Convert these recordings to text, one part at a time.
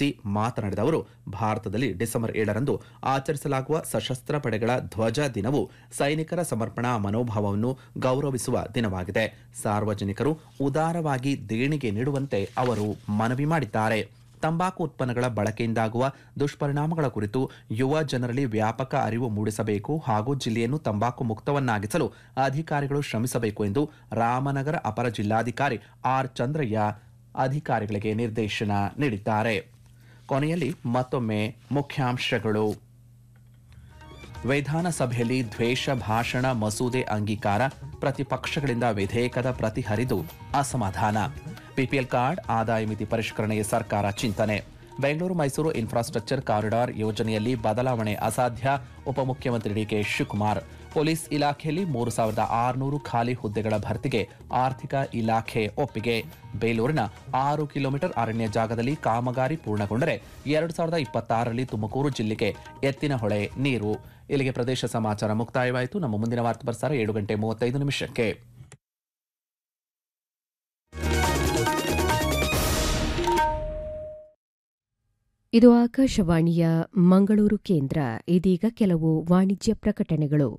ಉದ್ದೇಶಿಸಿ ಮಾತನಾಡಿದ ಅವರು ಭಾರತದಲ್ಲಿ ಡಿಸೆಂಬರ್ ಏಳರಂದು ಆಚರಿಸಲಾಗುವ ಸಶಸ್ತ್ರ ಪಡೆಗಳ ಧ್ವಜ ದಿನವು ಸೈನಿಕರ ಸಮರ್ಪಣಾ ಮನೋಭಾವವನ್ನು ಗೌರವಿಸುವ ದಿನವಾಗಿದೆ ಸಾರ್ವಜನಿಕರು ಉದಾರವಾಗಿ ದೇಣಿಗೆ ನೀಡುವಂತೆ ಅವರು ಮನವಿ ಮಾಡಿದ್ದಾರೆ ತಂಬಾಕು ಉತ್ಪನ್ನಗಳ ಬಳಕೆಯಿಂದಾಗುವ ದುಷ್ಪರಿಣಾಮಗಳ ಕುರಿತು ಯುವ ಜನರಲ್ಲಿ ವ್ಯಾಪಕ ಅರಿವು ಮೂಡಿಸಬೇಕು ಹಾಗೂ ಜಿಲ್ಲೆಯನ್ನು ತಂಬಾಕು ಮುಕ್ತವನ್ನಾಗಿಸಲು ಅಧಿಕಾರಿಗಳು ಶ್ರಮಿಸಬೇಕು ಎಂದು ರಾಮನಗರ ಅಪರ ಜಿಲ್ಲಾಧಿಕಾರಿ ಆರ್ ಚಂದ್ರಯ್ಯ ಅಧಿಕಾರಿಗಳಿಗೆ ನಿರ್ದೇಶನ ನೀಡಿದ್ದಾರೆ ಕೊನೆಯಲ್ಲಿ ಮತ್ತೊಮ್ಮೆ ಮುಖ್ಯಾಂಶಗಳು ವಿಧಾನಸಭೆಯಲ್ಲಿ ದ್ವೇಷ ಭಾಷಣ ಮಸೂದೆ ಅಂಗೀಕಾರ ಪ್ರತಿಪಕ್ಷಗಳಿಂದ ವಿಧೇಯಕದ ಪ್ರತಿ ಹರಿದು ಅಸಮಾಧಾನ ಪಿಪಿಎಲ್ ಕಾರ್ಡ್ ಆದಾಯ ಮಿತಿ ಪರಿಷ್ಕರಣೆಗೆ ಸರ್ಕಾರ ಚಿಂತನೆ ಬೆಂಗಳೂರು ಮೈಸೂರು ಇನ್ಫ್ರಾಸ್ಟ್ರಕ್ಚರ್ ಕಾರಿಡಾರ್ ಯೋಜನೆಯಲ್ಲಿ ಬದಲಾವಣೆ ಅಸಾಧ್ಯ ಉಪಮುಖ್ಯಮಂತ್ರಿ ಡಿಕೆ ಶಿವಕುಮಾರ್ ಪೊಲೀಸ್ ಇಲಾಖೆಯಲ್ಲಿ ಮೂರು ಸಾವಿರದ ಆರುನೂರು ಖಾಲಿ ಹುದ್ದೆಗಳ ಭರ್ತಿಗೆ ಆರ್ಥಿಕ ಇಲಾಖೆ ಒಪ್ಪಿಗೆ ಬೇಲೂರಿನ ಆರು ಕಿಲೋಮೀಟರ್ ಅರಣ್ಯ ಜಾಗದಲ್ಲಿ ಕಾಮಗಾರಿ ಪೂರ್ಣಗೊಂಡರೆ ಎರಡು ಸಾವಿರದ ಇಪ್ಪತ್ತಾರರಲ್ಲಿ ತುಮಕೂರು ಜಿಲ್ಲೆಗೆ ಎತ್ತಿನಹೊಳೆ ನೀರು ಇಲ್ಲಿಗೆ ಪ್ರದೇಶ ಸಮಾಚಾರ ಮುಕ್ತಾಯವಾಯಿತು ನಮ್ಮ ಮುಂದಿನ ವಾರ್ತಾ ಪ್ರಸಾರ ಏಳು ಗಂಟೆ ಮೂವತ್ತೈದು ನಿಮಿಷಕ್ಕೆ ಇದು ಆಕಾಶವಾಣಿಯ ಮಂಗಳೂರು ಕೇಂದ್ರ ಇದೀಗ ಕೆಲವು ವಾಣಿಜ್ಯ ಪ್ರಕಟಣೆಗಳು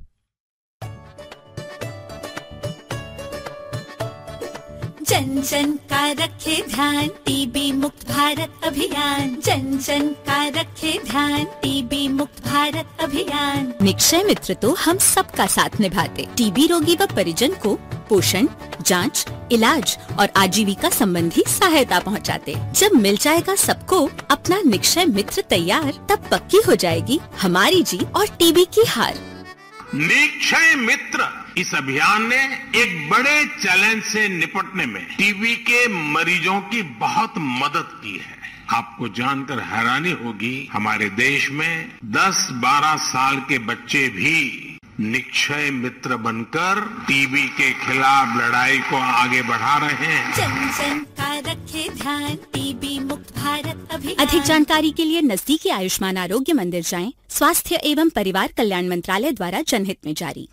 जन जन का रखे ध्यान टीबी मुक्त भारत अभियान जन जन का रखे ध्यान टीबी मुक्त भारत अभियान निक्षय मित्र तो हम सबका साथ निभाते टीबी रोगी व परिजन को पोषण जांच, इलाज और आजीविका संबंधी सहायता पहुंचाते। जब मिल जाएगा सबको अपना निक्षय मित्र तैयार तब पक्की हो जाएगी हमारी जीत और टीबी की हार निक्षय मित्र इस अभियान ने एक बड़े चैलेंज से निपटने में टीबी के मरीजों की बहुत मदद की है आपको जानकर हैरानी होगी हमारे देश में 10-12 साल के बच्चे भी निक्षय मित्र बनकर टीबी के खिलाफ लड़ाई को आगे बढ़ा रहे हैं जन जन का रखे ध्यान टीबी मुक्त भारत अभियान अधिक जानकारी के लिए नजदीकी आयुष्मान आरोग्य मंदिर जाएं स्वास्थ्य एवं परिवार कल्याण मंत्रालय द्वारा जनहित में जारी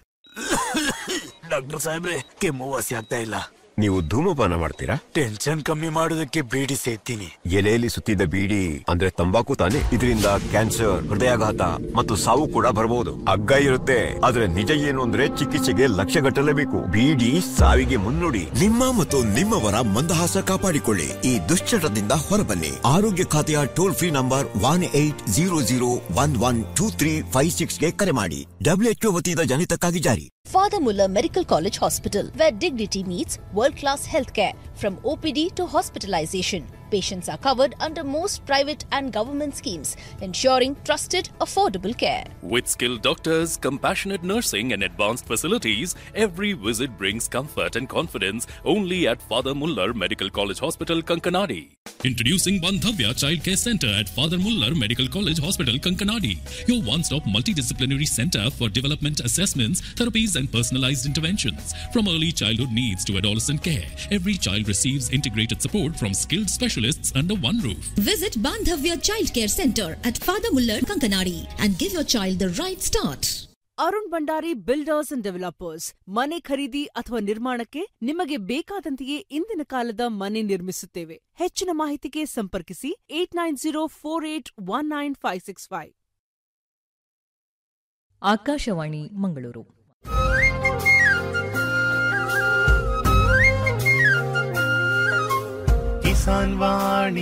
ಡಾಕ್ಟರ್ ಸಾಹೇಬ್ರೆ ಕೆಮ್ಮು ವಾಸಿ ಆಗ್ತಾ ಇಲ್ಲ ನೀವು ಧೂಮಪಾನ ಮಾಡ್ತೀರಾ ಟೆನ್ಷನ್ ಕಮ್ಮಿ ಮಾಡೋದಕ್ಕೆ ಬೀಡಿ ಸೇತೀನಿ ಎಲೆಯಲ್ಲಿ ಸುತ್ತಿದ ಬೀಡಿ ಅಂದ್ರೆ ತಂಬಾಕು ತಾನೆ ಇದರಿಂದ ಕ್ಯಾನ್ಸರ್ ಹೃದಯಾಘಾತ ಮತ್ತು ಸಾವು ಕೂಡ ಬರಬಹುದು ಅಗ್ಗ ಇರುತ್ತೆ ಆದ್ರೆ ನಿಜ ಏನು ಅಂದ್ರೆ ಚಿಕಿತ್ಸೆಗೆ ಲಕ್ಷ ಗಟ್ಟಲೇಬೇಕು ಬೀಡಿ ಸಾವಿಗೆ ಮುನ್ನುಡಿ ನಿಮ್ಮ ಮತ್ತು ನಿಮ್ಮವರ ಮಂದಹಾಸ ಕಾಪಾಡಿಕೊಳ್ಳಿ ಈ ದುಶ್ಚಟದಿಂದ ಹೊರಬನ್ನಿ ಆರೋಗ್ಯ ಖಾತೆಯ toll free number one eight zero zero one one two three five ಸಿಕ್ಸ್ಗೆ ಕರೆ ಮಾಡಿ ಡಬ್ಲ್ಯೂಎಚ್ಒ ವತಿಯಿಂದ ಜನಿತಕ್ಕಾಗಿ ಜಾರಿ Father Muller Medical College Hospital, where dignity meets world class healthcare. From OPD to hospitalization, patients are covered under most private and government schemes, ensuring trusted, affordable care. With skilled doctors, compassionate nursing, and advanced facilities, every visit brings comfort and confidence only at Father Muller Medical College Hospital, Kankanadi. Introducing Bandhavya Child Care Center at Father Muller Medical College Hospital, Kankanadi, your one stop multidisciplinary center for development assessments, therapies, and personalized interventions. From early childhood needs to adolescent care, every child receives integrated support from skilled specialists under one roof. Visit Bandhavya Child Care Center at Father Muller, Kankanadi and give your child the right start. Arun Bhandari builders and developers ಮನೆ ಖರೀದಿ ಅಥವಾ ನಿರ್ಮಾಣಕ್ಕೆ ನಿಮಗೆ ಬೇಕಾದಂತೆಯೇ ಇಂದಿನ ಕಾಲದ ಮನೆ ನಿರ್ಮಿಸುತ್ತೇವೆ ಹೆಚ್ಚಿನ ಮಾಹಿತಿಗೆ ಸಂಪರ್ಕಿಸಿ eight nine zero four eight one nine five six five Akashvani Mangaluru Kisan Vani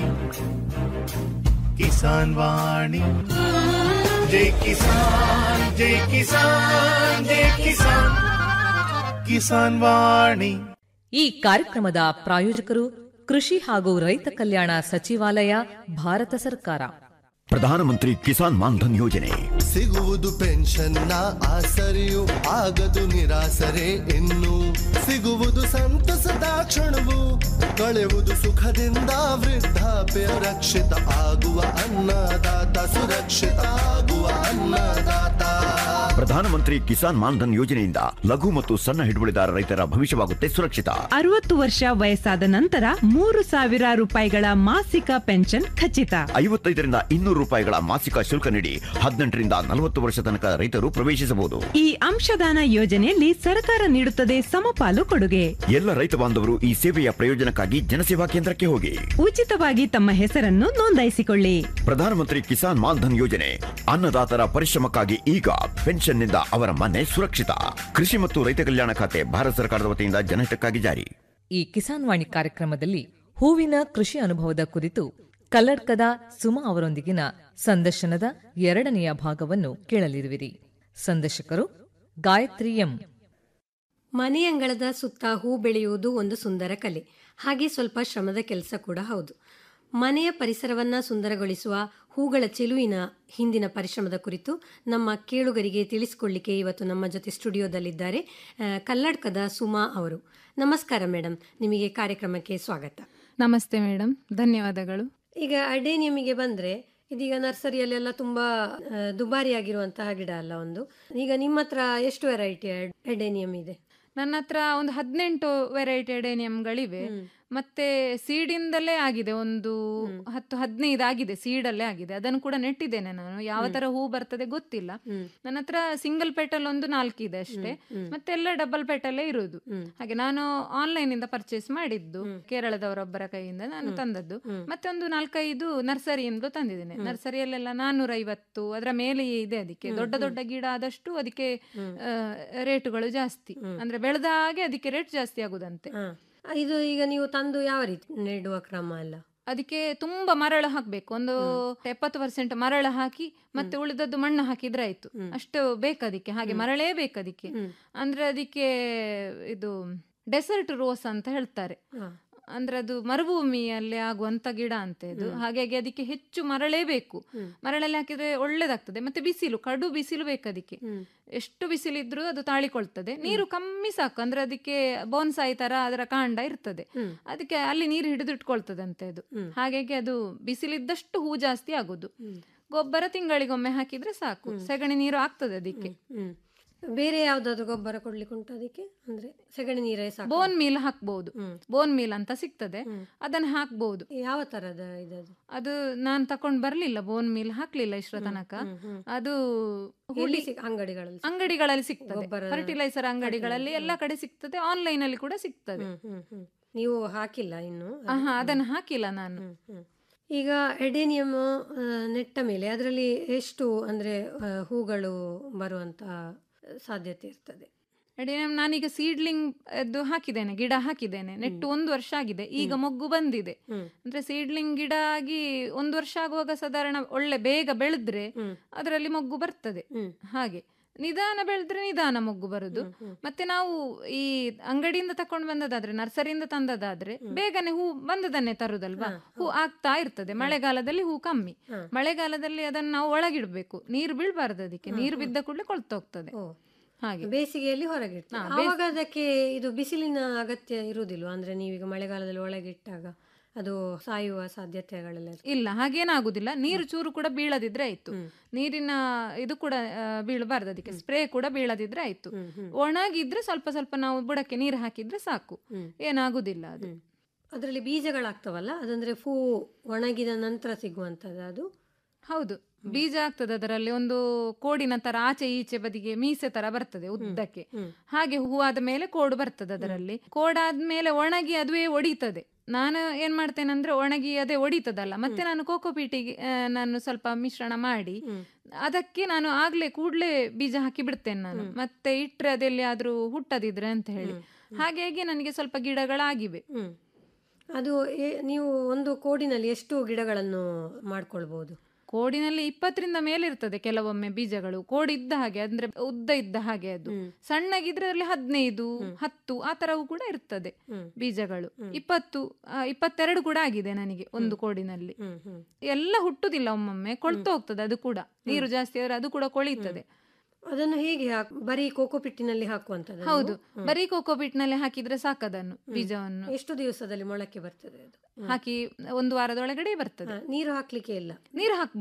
Kisan Vani ಜೈ ಕಿಸಾನ್ ಜೈ ಕಿಸಾನ್ ಜೈ ಕಿಸಾನ್ ಕಿಸಾನ್ ವಾಣಿ ಈ ಕಾರ್ಯಕ್ರಮದ ಪ್ರಾಯೋಜಕರು ಕೃಷಿ ಹಾಗೂ ರೈತ ಕಲ್ಯಾಣ ಸಚಿವಾಲಯ ಭಾರತ ಸರ್ಕಾರ ಪ್ರಧಾನಮಂತ್ರಿ ಕಿಸಾನ್ ಮಾನ್ಧನ್ ಯೋಜನೆ ಸಿಗುವುದು ಪೆನ್ಷನ್ನ ಆಸರೆಯು ಆಗದು ನಿರಾಸರೆ ಇನ್ನು ಸಿಗುವುದು ಸಂತಸದ ಕ್ಷಣವು ಕಳೆಯುವುದು ಸುಖದಿಂದ ವೃದ್ಧಾಪ್ಯ ರಕ್ಷಿತ ಆಗುವ ಅನ್ನದಾತ ಸುರಕ್ಷಿತ ಆಗುವ ಅನ್ನದಾತ ಪ್ರಧಾನಮಂತ್ರಿ ಕಿಸಾನ್ ಮಾನ್ಧನ್ ಯೋಜನೆಯಿಂದ ಲಘು ಮತ್ತು ಸಣ್ಣ ಹಿಡುವಳಿದಾರ ರೈತರ ಭವಿಷ್ಯವಾಗುತ್ತೆ ಸುರಕ್ಷಿತ ಅರವತ್ತು ವರ್ಷ ವಯಸ್ಸಾದ ನಂತರ ಮೂರು ಸಾವಿರ ರೂಪಾಯಿಗಳ ಮಾಸಿಕ ಪೆನ್ಷನ್ ಖಚಿತ ಐವತ್ತೈದರಿಂದ ಇನ್ನೂರು ರೂಪಾಯಿಗಳ ಮಾಸಿಕ ಶುಲ್ಕ ನೀಡಿ ಹದಿನೆಂಟರಿಂದ ನಲವತ್ತು ವರ್ಷ ತನಕ ರೈತರು ಪ್ರವೇಶಿಸಬಹುದು ಈ ಅಂಶದಾನ ಯೋಜನೆಯಲ್ಲಿ ಸರ್ಕಾರ ನೀಡುತ್ತದೆ ಸಮಪಾಲು ಕೊಡುಗೆ ಎಲ್ಲ ರೈತ ಬಾಂಧವರು ಈ ಸೇವೆಯ ಪ್ರಯೋಜನಕ್ಕಾಗಿ ಜನಸೇವಾ ಕೇಂದ್ರಕ್ಕೆ ಹೋಗಿ ಉಚಿತವಾಗಿ ತಮ್ಮ ಹೆಸರನ್ನು ನೋಂದಾಯಿಸಿಕೊಳ್ಳಿ ಪ್ರಧಾನಮಂತ್ರಿ ಕಿಸಾನ್ ಮಾನ್ಧನ್ ಯೋಜನೆ ಅನ್ನದಾತರ ಪರಿಶ್ರಮಕ್ಕಾಗಿ ಈಗ ಪೆನ್ಷನ್ನಿಂದ ಅವರ ಮನೆ ಸುರಕ್ಷಿತ ಕೃಷಿ ಮತ್ತು ರೈತ ಕಲ್ಯಾಣ ಖಾತೆ ಭಾರತ ಸರ್ಕಾರದ ವತಿಯಿಂದ ಜನಹಿತಕ್ಕಾಗಿ ಜಾರಿ ಈ ಕಿಸಾನ್ ವಾಣಿ ಕಾರ್ಯಕ್ರಮದಲ್ಲಿ ಹೂವಿನ ಕೃಷಿ ಅನುಭವದ ಕುರಿತು ಕಲ್ಲಡ್ಕದ ಸುಮಾ ಅವರೊಂದಿಗಿನ ಸಂದರ್ಶನದ ಎರಡನೆಯ ಭಾಗವನ್ನು ಕೇಳಲಿರುವಿರಿ ಸಂದರ್ಶಕರು ಗಾಯತ್ರಿ ಎಂ ಮನೆಯಂಗಳದ ಸುತ್ತ ಹೂ ಬೆಳೆಯುವುದು ಒಂದು ಸುಂದರ ಕಲೆ ಹಾಗೆ ಸ್ವಲ್ಪ ಶ್ರಮದ ಕೆಲಸ ಕೂಡ ಹೌದು ಮನೆಯ ಪರಿಸರವನ್ನ ಸುಂದರಗೊಳಿಸುವ ಹೂಗಳ ಚೆಲುವಿನ ಹಿಂದಿನ ಪರಿಶ್ರಮದ ಕುರಿತು ನಮ್ಮ ಕೇಳುಗರಿಗೆ ತಿಳಿಸಿಕೊಳ್ಳಿಕ್ಕೆ ಇವತ್ತು ನಮ್ಮ ಜೊತೆ ಸ್ಟುಡಿಯೋದಲ್ಲಿದ್ದಾರೆ ಆ, ಕಲ್ಲಡ್ಕದ ಸುಮಾ ಅವರು ನಮಸ್ಕಾರ ಮೇಡಮ್ ನಿಮಗೆ ಕಾರ್ಯಕ್ರಮಕ್ಕೆ ಸ್ವಾಗತ ನಮಸ್ತೆ ಮೇಡಮ್ ಧನ್ಯವಾದಗಳು ಈಗ ಅಡೇನಿಯಮಿಗೆ ಬಂದ್ರೆ ಇದೀಗ ನರ್ಸರಿಯಲ್ಲೆಲ್ಲ ತುಂಬಾ ಆ, ದುಬಾರಿಯಾಗಿರುವಂತಹ ಗಿಡ ಅಲ್ಲ ಒಂದು ಈಗ ನಿಮ್ಮ ಹತ್ರ ಎಷ್ಟು ವೆರೈಟಿ ಅಡೇನಿಯಂ ಇದೆ ನನ್ನ ಹತ್ರ ಒಂದು ಹದಿನೆಂಟು ವೆರೈಟಿ ಎಡೇನಿಯಂಗಳಿವೆ ಮತ್ತೆ ಸೀಡಿಂದಲೇ ಆಗಿದೆ ಒಂದು ಹತ್ತು ಹದಿನೈದು ಆಗಿದೆ ಸೀಡಲ್ಲೇ ಆಗಿದೆ ಅದನ್ನು ಕೂಡ ನೆಟ್ಟಿದ್ದೇನೆ ನಾನು ಯಾವ ತರ ಹೂ ಬರ್ತದೆ ಗೊತ್ತಿಲ್ಲ ನನ್ನ ಹತ್ರ ಸಿಂಗಲ್ ಪೆಟಲ್ ಒಂದು ನಾಲ್ಕಿದೆ ಅಷ್ಟೇ ಮತ್ತೆ ಎಲ್ಲ ಡಬಲ್ ಪೆಟಲ್ಲೇ ಇರುವುದು ಹಾಗೆ ನಾನು ಆನ್ಲೈನ್ ಇಂದ ಪರ್ಚೇಸ್ ಮಾಡಿದ್ದು ಕೇರಳದವರೊಬ್ಬರ ಕೈಯಿಂದ ನಾನು ತಂದದ್ದು ಮತ್ತೆ ಒಂದು ನಾಲ್ಕೈದು ನರ್ಸರಿಯಿಂದ ತಂದಿದ್ದೇನೆ ನರ್ಸರಿಯಲ್ಲೆಲ್ಲ ನಾನ್ನೂರ ಐವತ್ತು ಅದರ ಮೇಲೆ ಇದೆ ಅದಕ್ಕೆ ದೊಡ್ಡ ದೊಡ್ಡ ಗಿಡ ಆದಷ್ಟು ಅದಕ್ಕೆ ಆ, ರೇಟುಗಳು ಜಾಸ್ತಿ ಅಂದ್ರೆ ಬೆಳೆದ ಹಾಗೆ ಅದಕ್ಕೆ ರೇಟ್ ಜಾಸ್ತಿ ಆಗುದಂತೆ ಇದು ಈಗ ನೀವು ತಂದು ಯಾವ ರೀತಿ ನೆಡುವ ಕ್ರಮ ಅಲ್ಲ ಅದಕ್ಕೆ ತುಂಬಾ ಮರಳು ಹಾಕ್ಬೇಕು ಒಂದು ಎಪ್ಪತ್ತು ಪರ್ಸೆಂಟ್ ಮರಳು ಹಾಕಿ ಮತ್ತೆ ಉಳಿದದ್ದು ಮಣ್ಣು ಹಾಕಿದ್ರೆ ಆಯ್ತು ಅಷ್ಟು ಬೇಕು ಅದಕ್ಕೆ ಹಾಗೆ ಮರಳೇ ಬೇಕು ಅದಕ್ಕೆ ಅಂದ್ರೆ ಅದಕ್ಕೆ ಇದು ಡೆಸರ್ಟ್ ರೋಸ್ ಅಂತ ಹೇಳ್ತಾರೆ ಅಂದ್ರೆ ಅದು ಮರುಭೂಮಿಯಲ್ಲಿ ಆಗುವಂತ ಗಿಡ ಅಂತ ಇದು ಹಾಗಾಗಿ ಅದಕ್ಕೆ ಹೆಚ್ಚು ಮರಳೇ ಬೇಕು ಮರಳಲ್ಲಿ ಹಾಕಿದ್ರೆ ಒಳ್ಳೇದಾಗ್ತದೆ ಮತ್ತೆ ಬಿಸಿಲು ಕಡು ಬಿಸಿಲು ಬೇಕು ಅದಕ್ಕೆ ಎಷ್ಟು ಬಿಸಿಲಿದ್ರೂ ಅದು ತಾಳಿಕೊಳ್ತದೆ ನೀರು ಕಮ್ಮಿ ಸಾಕು ಅಂದ್ರೆ ಅದಕ್ಕೆ ಬೋನ್ಸಾಯಿ ತರ ಅದರ ಕಾಂಡ ಇರ್ತದೆ ಅದಕ್ಕೆ ಅಲ್ಲಿ ನೀರು ಹಿಡಿದು ಇಟ್ಕೊಳ್ತದೆ ಅಂತ ಇದು ಹಾಗಾಗಿ ಅದು ಬಿಸಿಲಿದ್ದಷ್ಟು ಹೂ ಜಾಸ್ತಿ ಆಗುದು ಗೊಬ್ಬರ ತಿಂಗಳಿಗೊಮ್ಮೆ ಹಾಕಿದ್ರೆ ಸಾಕು ಸೆಗಣಿ ನೀರು ಆಗ್ತದೆ ಅದಕ್ಕೆ ಬೇರೆ ಯಾವ್ದಾದ್ರು ಗೊಬ್ಬರ ಕೊಡ್ಲಿಕ್ಕೆ ಉಂಟು ಅದಕ್ಕೆ ಅಂದ್ರೆ ಸಗಣಿ ನೀರೇ ಸಾಕು ಬೋನ್ ಮೀಲ್ ಹಾಕ್ಬಹುದು ಬೋನ್ ಮೀಲ್ ಅಂತ ಸಿಗ್ತದೆ ಅದನ್ನ ಹಾಕ್ಬಹುದು ಯಾವ ತರದ ಇದದು ಅದು ನಾನ್ ತಕೊಂಡ್ ಬರ್ಲಿಲ್ಲ ಬೋನ್ ಮೀಲ್ ಹಾಕ್ಲಿಲ್ಲ ಇಷ್ಟರ ತನಕ ಅದು ಎಲ್ಲಿ ಹುಳಿ ಸಿಗ್- ಅಂಗಡಿಗಳಲ್ಲಿ ಅಂಗಡಿಗಳಲ್ಲಿ ಸಿಗ್ತದೆ ಗೊಬ್ಬರದ ಫರ್ಟಿಲೈಸರ್ ಅಂಗಡಿಗಳಲ್ಲಿ ಎಲ್ಲ ಕಡೆ ಸಿಗ್ತದೆ ಆನ್ಲೈನ್ ಅಲ್ಲಿ ಕೂಡ ಸಿಗ್ತದೆ ನೀವು ಹಾಕಿಲ್ಲ ಇನ್ನು ಆಹಾ, ಅದನ್ನ ಹಾಕಿಲ್ಲ ನಾನು ಈಗ ಎಡೇನಿಯಂ ನೆಟ್ಟ ಮೇಲೆ ಅದರಲ್ಲಿ ಎಷ್ಟು ಅಂದ್ರೆ ಆ, ಹೂಗಳು ಬರುವಂತ ಸಾಧ್ಯತೆ ಇರ್ತದೆ ಅಡಿಯಂ ನಾನೀಗ ಸೀಡ್ಲಿಂಗ್ ಅದು ಹಾಕಿದ್ದೇನೆ ಗಿಡ ಹಾಕಿದ್ದೇನೆ ನೆಟ್ಟು ಒಂದು ವರ್ಷ ಆಗಿದೆ ಈಗ ಮೊಗ್ಗು ಬಂದಿದೆ ಅಂದ್ರೆ ಸೀಡ್ಲಿಂಗ್ ಗಿಡ ಆಗಿ ಒಂದು ವರ್ಷ ಆಗುವಾಗ ಸಾಧಾರಣ ಒಳ್ಳೆ ಬೇಗ ಬೆಳೆದ್ರೆ ಅದರಲ್ಲಿ ಮೊಗ್ಗು ಬರ್ತದೆ ಹಾಗೆ ನಿಧಾನ ಬೆಳೆದ್ರೆ ನಿಧಾನ ಮೊಗ್ಗು ಬರುದು ಮತ್ತೆ ನಾವು ಈ ಅಂಗಡಿಯಿಂದ ತಕೊಂಡು ಬಂದದಾದ್ರೆ ನರ್ಸರಿಯಿಂದ ತಂದದಾದ್ರೆ ಬೇಗನೆ ಹೂ ಬಂದದನ್ನೇ ತರುದಲ್ವಾ ಹೂ ಆಗ್ತಾ ಇರ್ತದೆ ಮಳೆಗಾಲದಲ್ಲಿ ಹೂ ಕಮ್ಮಿ ಮಳೆಗಾಲದಲ್ಲಿ ಅದನ್ನ ನಾವು ಒಳಗಿಡ್ಬೇಕು ನೀರು ಬೀಳ್ಬಾರ್ದು ಅದಕ್ಕೆ ನೀರು ಬಿದ್ದ ಕೂಡಲೇ ಕೊಳ್ತೋಗ್ತದೆ ಹಾಗೆ ಬೇಸಿಗೆಯಲ್ಲಿ ಹೊರಗೆ ಹಾ, ಬೇಸ್- ಆವಾಗ ಅದಕ್ಕೆ ಇದು ಬಿಸಿಲಿನ ಅಗತ್ಯ ಇರುವುದಿಲ್ವಾ ಅಂದ್ರೆ ನೀವೀಗ ಮಳೆಗಾಲದಲ್ಲಿ ಒಳಗಿಟ್ಟಾಗ ಅದು ಸಾಯುವ ಸಾಧ್ಯತೆಗಳೆಲ್ಲ ಇರ್ತದೆ. ಇಲ್ಲ ಹಾಗೇನಾಗುದಿಲ್ಲ ನೀರು ಚೂರು ಕೂಡ ಬೀಳದಿದ್ರೆ ಆಯ್ತು ನೀರಿನ ಇದು ಕೂಡ ಆ, ಬೀಳಬಾರ್ದು ಅದಕ್ಕೆ ಸ್ಪ್ರೇ ಕೂಡ ಬೀಳದಿದ್ರೆ ಆಯ್ತು ಒಣಗಿದ್ರೆ ಸ್ವಲ್ಪ ಸ್ವಲ್ಪ ನಾವು ಬುಡಕ್ಕೆ ನೀರು ಹಾಕಿದ್ರೆ ಸಾಕು ಏನಾಗುದಿಲ್ಲ ಅದು ಅದರಲ್ಲಿ ಬೀಜಗಳಾಗ್ತವಲ್ಲ ಅದಂದ್ರೆ ಹೂ ಒಣಗಿದ ನಂತರ ಸಿಗುವಂತದ್ದು ಅದು ಹೌದು ಬೀಜ ಆಗ್ತದೆ ಅದರಲ್ಲಿ ಒಂದು ಕೋಡಿನ ತರ ಆಚೆ ಈಚೆ ಬದಿಗೆ ಮೀಸೆ ತರ ಬರ್ತದೆ ಉದ್ದಕ್ಕೆ ಹಾಗೆ ಹೂ ಆದ ಮೇಲೆ ಕೋಡು ಬರ್ತದೆ ಅದರಲ್ಲಿ ಕೋಡಾದ್ಮೇಲೆ ಒಣಗಿ ಅದುವೇ ಒಡಿತದೆ ನಾನು ಏನ್ ಮಾಡ್ತೇನೆ ಅಂದ್ರೆ ಒಣಗಿ ಅದೇ ಒಡಿತದಲ್ಲ ಮತ್ತೆ ನಾನು ಕೋಕೋಪೀಟಿಗೆ ಆ, ನಾನು ಸ್ವಲ್ಪ ಮಿಶ್ರಣ ಮಾಡಿ ಅದಕ್ಕೆ ನಾನು ಆಗ್ಲೇ ಕೂಡ್ಲೇ ಬೀಜ ಹಾಕಿ ಬಿಡ್ತೇನೆ ನಾನು ಮತ್ತೆ ಇಟ್ರೆ ಅದೆಲ್ಲಿ ಆದ್ರೂ ಹುಟ್ಟದಿದ್ರೆ ಅಂತ ಹೇಳಿ ಹಾಗಾಗಿ ನನಗೆ ಸ್ವಲ್ಪ ಗಿಡಗಳಾಗಿವೆ ಅದು ಏ- ನೀವು ಒಂದು ಕೋಡಿನಲ್ಲಿ ಎಷ್ಟು ಗಿಡಗಳನ್ನು ಮಾಡ್ಕೊಳ್ಬಹುದು ಕೋಡಿನಲ್ಲಿ ಇಪ್ಪತ್ತರಿಂದ ಮೇಲೆ ಇರ್ತದೆ ಕೆಲವೊಮ್ಮೆ ಬೀಜಗಳು ಕೋಡಿ ಇದ್ದ ಹಾಗೆ ಅಂದ್ರೆ ಉದ್ದ ಇದ್ದ ಹಾಗೆ ಅದು ಸಣ್ಣಗಿದ್ರೆ ಅಲ್ಲಿ ಹದಿನೈದು ಹತ್ತು ಆ ತರವು ಕೂಡ ಇರ್ತದೆ ಬೀಜಗಳು ಇಪ್ಪತ್ತು ಆ, ಇಪ್ಪತ್ತೆರಡು ಕೂಡ ಆಗಿದೆ ನನಗೆ ಒಂದು ಕೋಡಿನಲ್ಲಿ ಎಲ್ಲ ಹುಟ್ಟುದಿಲ್ಲ ಒಮ್ಮೊಮ್ಮೆ ಕೊಳ್ತು ಹೋಗ್ತದೆ ಅದು ಕೂಡ ನೀರು ಜಾಸ್ತಿ ಆದ್ರೆ ಅದು ಕೂಡ ಕೊಳಿತದೆ ಅದನ್ನು ಹೇಗೆ ಹಾಕ್ ಬರೀ ಕೋಕೋಪಿಟ್ಟಿನಲ್ಲಿ ಹಾಕುವಂತದ್ದು ಹೌದು ಬರೀ ಕೋಕೋಬಿಟ್ ನಲ್ಲಿ ಹಾಕಿದ್ರೆ ಸಾಕದನ್ನು ಬೀಜವನ್ನು ಎಷ್ಟು ದಿವಸದಲ್ಲಿ ಮೊಳಕೆ ಬರ್ತದೆ ಅದು ಹಾಕಿ ಒಂದು ವಾರದೊಳಗಡೆ ಬರ್ತದೆ ಹಾ, ನೀರು ಹಾಕ್ಲಿಕ್ಕೆ ಇಲ್ಲ ನೀರು ಹಾಕ್ಬಹುದು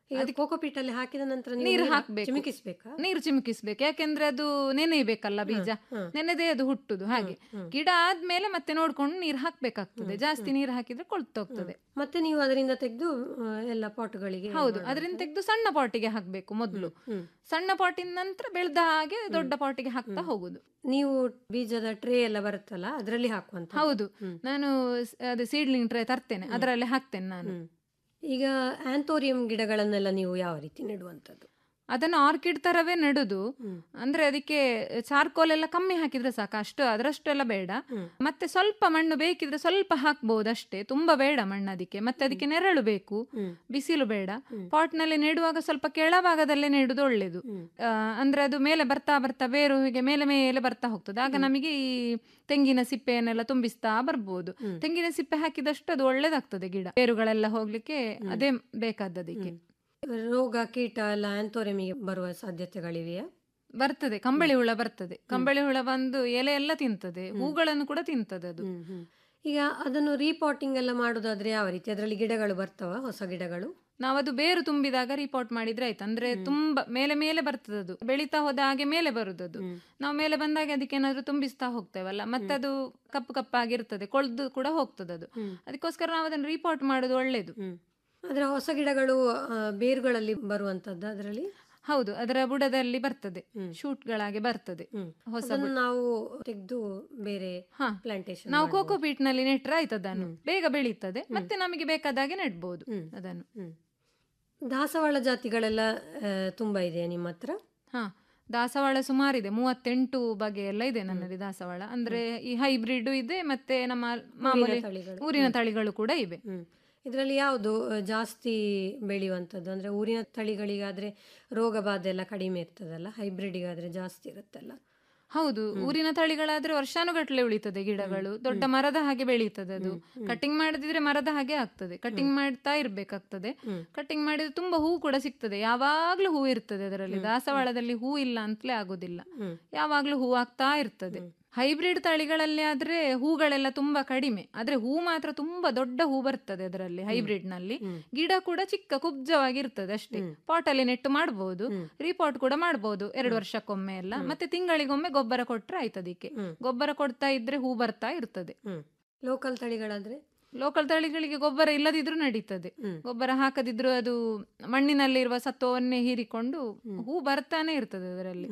ಈಗ ಕೋಕೋಪೀಟ್ ಅಲ್ಲಿ ಹಾಕಿದ ನಂತರ ನೀವು ನೀರು ನೀರು ಹಾಕ್ಬೇಕು ಚಿಮುಕಿಸ್ಬೇಕಾ ನೀರು ಚಿಮುಕಿಸ್ಬೇಕು ಯಾಕೆಂದ್ರೆ ಅದು ನೆನೆಯಬೇಕಲ್ಲ ಬೀಜ ನೆನೆದೇ ಅದು ಹುಟ್ಟುದು ಹಾಗೆ ಗಿಡ ಆದ್ಮೇಲೆ ಮತ್ತೆ ನೋಡ್ಕೊಂಡು ನೀರು ಹಾಕ್ಬೇಕಾಗ್ತದೆ ಜಾಸ್ತಿ ನೀರು ಹಾಕಿದ್ರೆ ಕೊಳ್ತೋಗ್ತದೆ ಮತ್ತೆ ನೀವು ಅದರಿಂದ ತೆಗೆದು ಎಲ್ಲ ಪಾಟ್ಗಳಿಗೆ ಹೌದು ಅದರಿಂದ ತೆಗೆದು ಸಣ್ಣ ಪಾಟಿಗೆ ಹಾಕ್ಬೇಕು ಮೊದಲು ಸಣ್ಣ ಪಾಟಿನ ನಂತರ ಬೆಳೆದ ಹಾಗೆ ದೊಡ್ಡ ಪಾಟಿಗೆ ಹಾಕ್ತಾ ಹೋಗುದು ನೀವು ಬೀಜದ ಟ್ರೇ ಎಲ್ಲ ಬರುತ್ತಲ್ಲ ಅದರಲ್ಲಿ ಹಾಕುವಂತ ಹೌದು ನಾನು ಸ್- ಅದು ಸೀಡ್ಲಿಂಗ್ ಟ್ರೇ ತರ್ತೇನೆ ಅದರಲ್ಲಿ ಹಾಕ್ತೇನೆ ನಾನು ಈಗ ಆಂಥೋರಿಯಂ ಗಿಡಗಳನ್ನೆಲ್ಲ ನೀವು ಯಾವ ರೀತಿ ನೆಡುವಂತದ್ದು ಅದನ್ನು ಆರ್ಕಿಡ್ ತರವೇ ನೆಡುದು ಅಂದ್ರೆ ಅದಕ್ಕೆ ಚಾರ್ಕೋಲ್ ಎಲ್ಲ ಕಮ್ಮಿ ಹಾಕಿದ್ರೆ ಸಾಕು ಅಷ್ಟು ಅದರಷ್ಟು ಎಲ್ಲ ಬೇಡ ಮತ್ತೆ ಸ್ವಲ್ಪ ಮಣ್ಣು ಬೇಕಿದ್ರೆ ಸ್ವಲ್ಪ ಹಾಕ್ಬಹುದು ಅಷ್ಟೇ ತುಂಬಾ ಬೇಡ ಮಣ್ಣು ಅದಕ್ಕೆ ಮತ್ತೆ ಅದಕ್ಕೆ ನೆರಳು ಬೇಕು ಬಿಸಿಲು ಬೇಡ ಪಾಟ್ ನಲ್ಲಿ ನೆಡುವಾಗ ಸ್ವಲ್ಪ ಕೆಳಭಾಗದಲ್ಲೇ ನೆಡುದು ಒಳ್ಳೇದು ಆ, ಅಂದ್ರೆ ಅದು ಮೇಲೆ ಬರ್ತಾ ಬರ್ತಾ ಬೇರು ಹೀಗೆ ಮೇಲೆ ಮೇಲೆ ಬರ್ತಾ ಹೋಗ್ತದೆ ಆಗ ನಮಗೆ ಈ ತೆಂಗಿನ ಸಿಪ್ಪೆಯನ್ನೆಲ್ಲ ತುಂಬಿಸ್ತಾ ಬರ್ಬೋದು ತೆಂಗಿನ ಸಿಪ್ಪೆ ಹಾಕಿದಷ್ಟು ಅದು ಒಳ್ಳೇದಾಗ್ತದೆ ಗಿಡ ಬೇರುಗಳೆಲ್ಲ ಹೋಗ್ಲಿಕ್ಕೆ ಅದೇ ಬೇಕಾದದಕ್ಕೆ ರೋಗ ಕೀಟ ಎಲ್ಲ ಆಂಥೋರಿಯಮಿಗೆ ಬರುವ ಸಾಧ್ಯತೆಗಳಿವೆಯಾ ಬರ್ತದೆ ಕಂಬಳಿ ಹುಳ ಬರ್ತದೆ ಕಂಬಳಿ ಹುಳ ಬಂದು ಎಲೆ ಎಲ್ಲ ತಿಂತದೆ ಹೂಗಳನ್ನು ಕೂಡ ತಿಂತದೆ ಅದು ಈಗ ಅದನ್ನು ರೀಪಾಟಿಂಗ್ ಎಲ್ಲ ಮಾಡೋದಾದ್ರೆ ಯಾವ ರೀತಿ ಅದರಲ್ಲಿ ಗಿಡಗಳು ಬರ್ತಾವ ಹೊಸ ಗಿಡಗಳು ನಾವದು ಬೇರು ತುಂಬಿದಾಗ ರಿಪೋರ್ಟ್ ಮಾಡಿದ್ರೆ ಆಯ್ತು ಅಂದ್ರೆ ತುಂಬಾ ಮೇಲೆ ಮೇಲೆ ಬರ್ತದೆ ಅದು ಬೆಳೀತಾ ಹೋದ ಹಾಗೆ ಮೇಲೆ ಬರುದದು ನಾವು ಮೇಲೆ ಬಂದಾಗ ಅದಕ್ಕೆ ಏನಾದ್ರು ತುಂಬಿಸ್ತಾ ಹೋಗ್ತೇವಲ್ಲ ಮತ್ತೆ ಅದು ಕಪ್ಪು ಕಪ್ಪಾಗಿರ್ತದೆ ಕೊಳ್ದು ಕೂಡ ಹೋಗ್ತದೆ ಅದು ಅದಕ್ಕೋಸ್ಕರ ನಾವು ಅದನ್ನು ರಿಪೋರ್ಟ್ ಮಾಡೋದು ಒಳ್ಳೇದು ಆದ್ರೆ ಹೊಸ ಗಿಡಗಳು ಆ, ಬೇರುಗಳಲ್ಲಿ ಬರುವಂತದ್ದು ಅದರಲ್ಲಿ ಹೌದು ಅದರ ಬುಡದಲ್ಲಿ ಬರ್ತದೆ ಶೂಟ್ಗಳಾಗಿ ಬರ್ತದೆ ಹೊಸ ಅದನ್ನು ಬುಡ. ನಾವು ತೆಗೆದು ಬೇರೆ ಹಾ. ಪ್ಲಾಂಟೇಶನ್ ನಾವು ಕೋಕೋ ಪೀಟ್ ನಲ್ಲಿ ನೆಟ್ರೆ ಆಯ್ತು ಅದನ್ನು ಬೇಗ ಬೆಳೀತದೆ ಮತ್ತೆ ನಮಗೆ ಬೇಕಾದಾಗೆ ನೆಡ್ಬೋದು ಅದನ್ನು ದಾಸವಾಳ ಜಾತಿಗಳೆಲ್ಲ ಆ, ತುಂಬಾ ಇದೆಯಾ ನಿಮ್ಮ ಹತ್ರ ಹಾ ದಾಸವಾಳ ಸುಮಾರಿದೆ ಮೂವತ್ತೆಂಟು ಬಗೆ ಎಲ್ಲ ಇದೆ ನನ್ನಲ್ಲಿ ದಾಸವಾಳ ಅಂದ್ರೆ ಈ ಹೈಬ್ರಿಡ್ ಇದೆ ಮತ್ತೆ ನಮ್ಮ ಮಾಮೂಲಿ ತಳಿಗಳು. ಊರಿನ ತಳಿಗಳು ಕೂಡ ಇವೆ ಇದರಲ್ಲಿ ಯಾವುದು ಆ, ಜಾಸ್ತಿ ಬೆಳೆಯುವಂಥದ್ದು ಅಂದ್ರೆ ಊರಿನ ತಳಿಗಳಿಗಾದ್ರೆ ರೋಗ ಬಾಧೆ ಎಲ್ಲ ಕಡಿಮೆ ಇರ್ತದಲ್ಲ ಹೈಬ್ರಿಡಿಗಾದ್ರೆ ಜಾಸ್ತಿ ಇರುತ್ತಲ್ಲ ಹೌದು ಊರಿನ ತಳಿಗಳಾದ್ರೆ ವರ್ಷಾನುಗಟ್ಲೆ ಉಳಿತದೆ ಗಿಡಗಳು ದೊಡ್ಡ ಮರದ ಹಾಗೆ ಬೆಳೀತದೆ ಅದು ಕಟಿಂಗ್ ಮಾಡದಿದ್ರೆ ಮರದ ಹಾಗೆ ಆಗ್ತದೆ ಕಟಿಂಗ್ ಮಾಡ್ತಾ ಇರ್ಬೇಕಾಗ್ತದೆ ಕಟಿಂಗ್ ಮಾಡಿದ್ರೆ ತುಂಬಾ ಹೂ ಕೂಡ ಸಿಗ್ತದೆ ಯಾವಾಗ್ಲೂ ಹೂ ಇರ್ತದೆ ಅದರಲ್ಲಿ ದಾಸವಾಳದಲ್ಲಿ ಹೂ ಇಲ್ಲ ಅಂತಲೇ ಆಗೋದಿಲ್ಲ ಯಾವಾಗ್ಲೂ ಹೂ ಆಗ್ತಾ ಇರ್ತದೆ ಹೈಬ್ರಿಡ್ ತಳಿಗಳಲ್ಲಿ ಆದ್ರೆ ಹೂಗಳೆಲ್ಲ ತುಂಬಾ ಕಡಿಮೆ ಆದ್ರೆ ಹೂ ಮಾತ್ರ ತುಂಬಾ ದೊಡ್ಡ ಹೂ ಬರ್ತದೆ ಅದರಲ್ಲಿ ಹೈಬ್ರಿಡ್ ನಲ್ಲಿ ಗಿಡ ಕೂಡ ಚಿಕ್ಕ ಕುಬ್ಜವಾಗಿರ್ತದೆ ಅಷ್ಟೇ ಪಾಟ್ ಅಲ್ಲಿ ನೆಟ್ಟು ಮಾಡಬಹುದು ರೀಪಾಟ್ ಕೂಡ ಮಾಡಬಹುದು ಎರಡು ವರ್ಷಕ್ಕೊಮ್ಮೆ ಎಲ್ಲ ಮತ್ತೆ ತಿಂಗಳಿಗೊಮ್ಮೆ ಗೊಬ್ಬರ ಕೊಟ್ರೆ ಆಯ್ತು ಅದಕ್ಕೆ ಗೊಬ್ಬರ ಕೊಡ್ತಾ ಇದ್ರೆ ಹೂ ಬರ್ತಾ ಇರ್ತದೆ ಲೋಕಲ್ ತಳಿಗಳಾದ್ರೆ ಲೋಕಲ್ ತಳಿಗಳಿಗೆ ಗೊಬ್ಬರ ಇಲ್ಲದಿದ್ರೂ ನಡೀತದೆ ಗೊಬ್ಬರ ಹಾಕದಿದ್ರು ಅದು ಮಣ್ಣಿನಲ್ಲಿರುವ ಸತ್ವವನ್ನೇ ಹೀರಿಕೊಂಡು ಹೂ ಬರ್ತಾನೆ ಇರ್ತದೆ ಅದರಲ್ಲಿ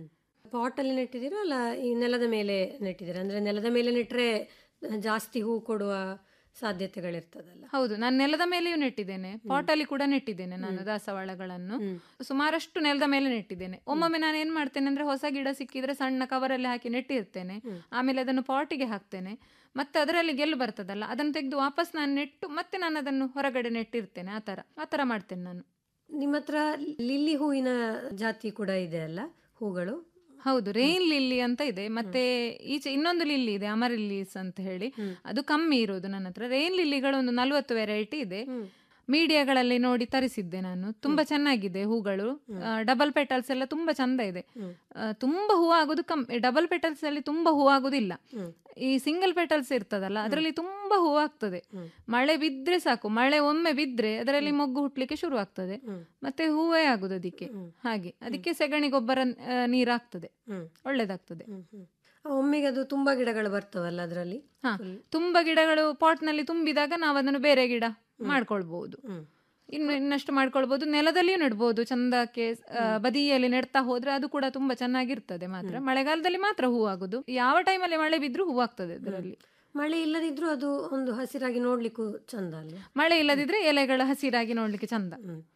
ಪಾಟ್ ಅಲ್ಲಿ ನೆಟ್ಟಿದ್ದೀರಾ ಅಲ್ಲ ಈ ನೆಲದ ಮೇಲೆ ನೆಟ್ಟಿದ್ದೀರಾ ಅಂದ್ರೆ ನೆಲದ ಮೇಲೆ ನೆಟ್ರೆ ಜಾಸ್ತಿ ಹೂ ಕೊಡುವ ಸಾಧ್ಯತೆಗಳಿರ್ತದಲ್ಲ ಹೌದು ನಾನು ನೆಲದ ಮೇಲೆಯೂ ನೆಟ್ಟಿದ್ದೇನೆ ಪಾಟಲ್ಲಿ ಕೂಡ ನೆಟ್ಟಿದ್ದೇನೆ ನಾನು ದಾಸವಾಳಗಳನ್ನು ಸುಮಾರಷ್ಟು ನೆಲದ ಮೇಲೆ ನೆಟ್ಟಿದ್ದೇನೆ ಒಮ್ಮೊಮ್ಮೆ ನಾನು ಏನ್ ಮಾಡ್ತೇನೆ ಅಂದ್ರೆ ಹೊಸ ಗಿಡ ಸಿಕ್ಕಿದ್ರೆ ಸಣ್ಣ ಕವರಲ್ಲಿ ಹಾಕಿ ನೆಟ್ಟಿರ್ತೇನೆ ಆಮೇಲೆ ಅದನ್ನು ಪಾಟಿಗೆ ಹಾಕ್ತೇನೆ ಮತ್ತೆ ಅದರಲ್ಲಿ ಗೆಲ್ಲು ಬರ್ತದಲ್ಲ ಅದನ್ನು ತೆಗೆದು ವಾಪಸ್ ನಾನು ನೆಟ್ಟು ಮತ್ತೆ ನಾನು ಅದನ್ನು ಹೊರಗಡೆ ನೆಟ್ಟಿರ್ತೇನೆ ಆ ತರ ಆ ತರ ಮಾಡ್ತೇನೆ ನಾನು ನಿಮ್ಮ ಹತ್ರ ಲಿಲ್ಲಿ ಹೂವಿನ ಜಾತಿ ಕೂಡ ಇದೆ ಅಲ್ಲ ಹೂಗಳು ಹೌದು ರೈನ್ ಲಿಲ್ಲಿ ಅಂತ ಇದೆ ಮತ್ತೆ ಈಚೆ ಇನ್ನೊಂದು ಲಿಲ್ಲಿ ಇದೆ ಅಮರಿಲ್ಲೀಸ್ ಅಂತ ಹೇಳಿ ಅದು ಕಮ್ಮಿ ಇರೋದು ನನ್ನ ಹತ್ರ ರೈನ್ ಲಿಲ್ಲಿಗಳು ಒಂದು ನಲ್ವತ್ತು ವೆರೈಟಿ ಇದೆ ಮೀಡಿಯಾಗಳಲ್ಲಿ ನೋಡಿ ತರಿಸಿದ್ದೆ ನಾನು ತುಂಬಾ ಚೆನ್ನಾಗಿದೆ ಹೂಗಳು ಡಬಲ್ ಪೆಟಲ್ಸ್ ಎಲ್ಲ ತುಂಬಾ ಚಂದ ಇದೆ ಆ, ತುಂಬಾ ಹೂ ಆಗೋದು ಕಮ್ಮಿ ಡಬಲ್ ಪೆಟಲ್ಸ್ ಅಲ್ಲಿ ತುಂಬಾ ಹೂ ಆಗೋದಿಲ್ಲ ಈ ಸಿಂಗಲ್ ಪೆಟಲ್ಸ್ ಇರ್ತದಲ್ಲ ಅದರಲ್ಲಿ ತುಂಬಾ ಹೂ ಆಗ್ತದೆ ಮಳೆ ಬಿದ್ರೆ ಸಾಕು ಮಳೆ ಒಮ್ಮೆ ಬಿದ್ರೆ ಅದರಲ್ಲಿ ಮೊಗ್ಗು ಹುಟ್ಲಿಕ್ಕೆ ಶುರು ಆಗ್ತದೆ ಮತ್ತೆ ಹೂವೇ ಆಗುದು ಅದಕ್ಕೆ ಹಾಗೆ ಅದಕ್ಕೆ ಸೆಗಣಿ ಗೊಬ್ಬರ ಆ, ನೀರಾಗ್ತದೆ ಒಳ್ಳೇದಾಗ್ತದೆ ಒಮ್ಮೆಗೆ ಅದು ತುಂಬಾ ಗಿಡಗಳು ಬರ್ತವಲ್ಲ ಅದರಲ್ಲಿ ಹಾ ತುಂಬಾ ಗಿಡಗಳು ಪಾಟ್ ನಲ್ಲಿ ತುಂಬಿದಾಗ ನಾವು ಅದನ್ನು ಬೇರೆ ಗಿಡ ಮಾಡ್ಕೊಳ್ಬಹುದು ಇನ್ನು ಇನ್ನಷ್ಟು ಮಾಡ್ಕೊಳ್ಬಹುದು ನೆಲದಲ್ಲಿಯೂ ನೆಡ್ಬೋದು ಚಂದಕ್ಕೆ ಆ, ಬದಿಯಲ್ಲಿ ನೆಡ್ತಾ ಹೋದ್ರೆ ಅದು ಕೂಡ ತುಂಬಾ ಚೆನ್ನಾಗಿರ್ತದೆ ಮಾತ್ರ ಮಳೆಗಾಲದಲ್ಲಿ ಮಾತ್ರ ಹೂ ಆಗುದು ಯಾವ ಟೈಮಲ್ಲಿ ಮಳೆ ಬಿದ್ರೂ ಹೂ ಆಗ್ತದೆ ಅದರಲ್ಲಿ ಮಳೆ ಇಲ್ಲದಿದ್ರೂ ಅದು ಒಂದು ಹಸಿರಾಗಿ ನೋಡ್ಲಿಕ್ಕೂ ಚಂದ ಅಲ್ವಾ ಮಳೆ ಇಲ್ಲದಿದ್ರೆ ಎಲೆಗಳು ಹಸಿರಾಗಿ ನೋಡ್ಲಿಕ್ಕೆ ಚಂದ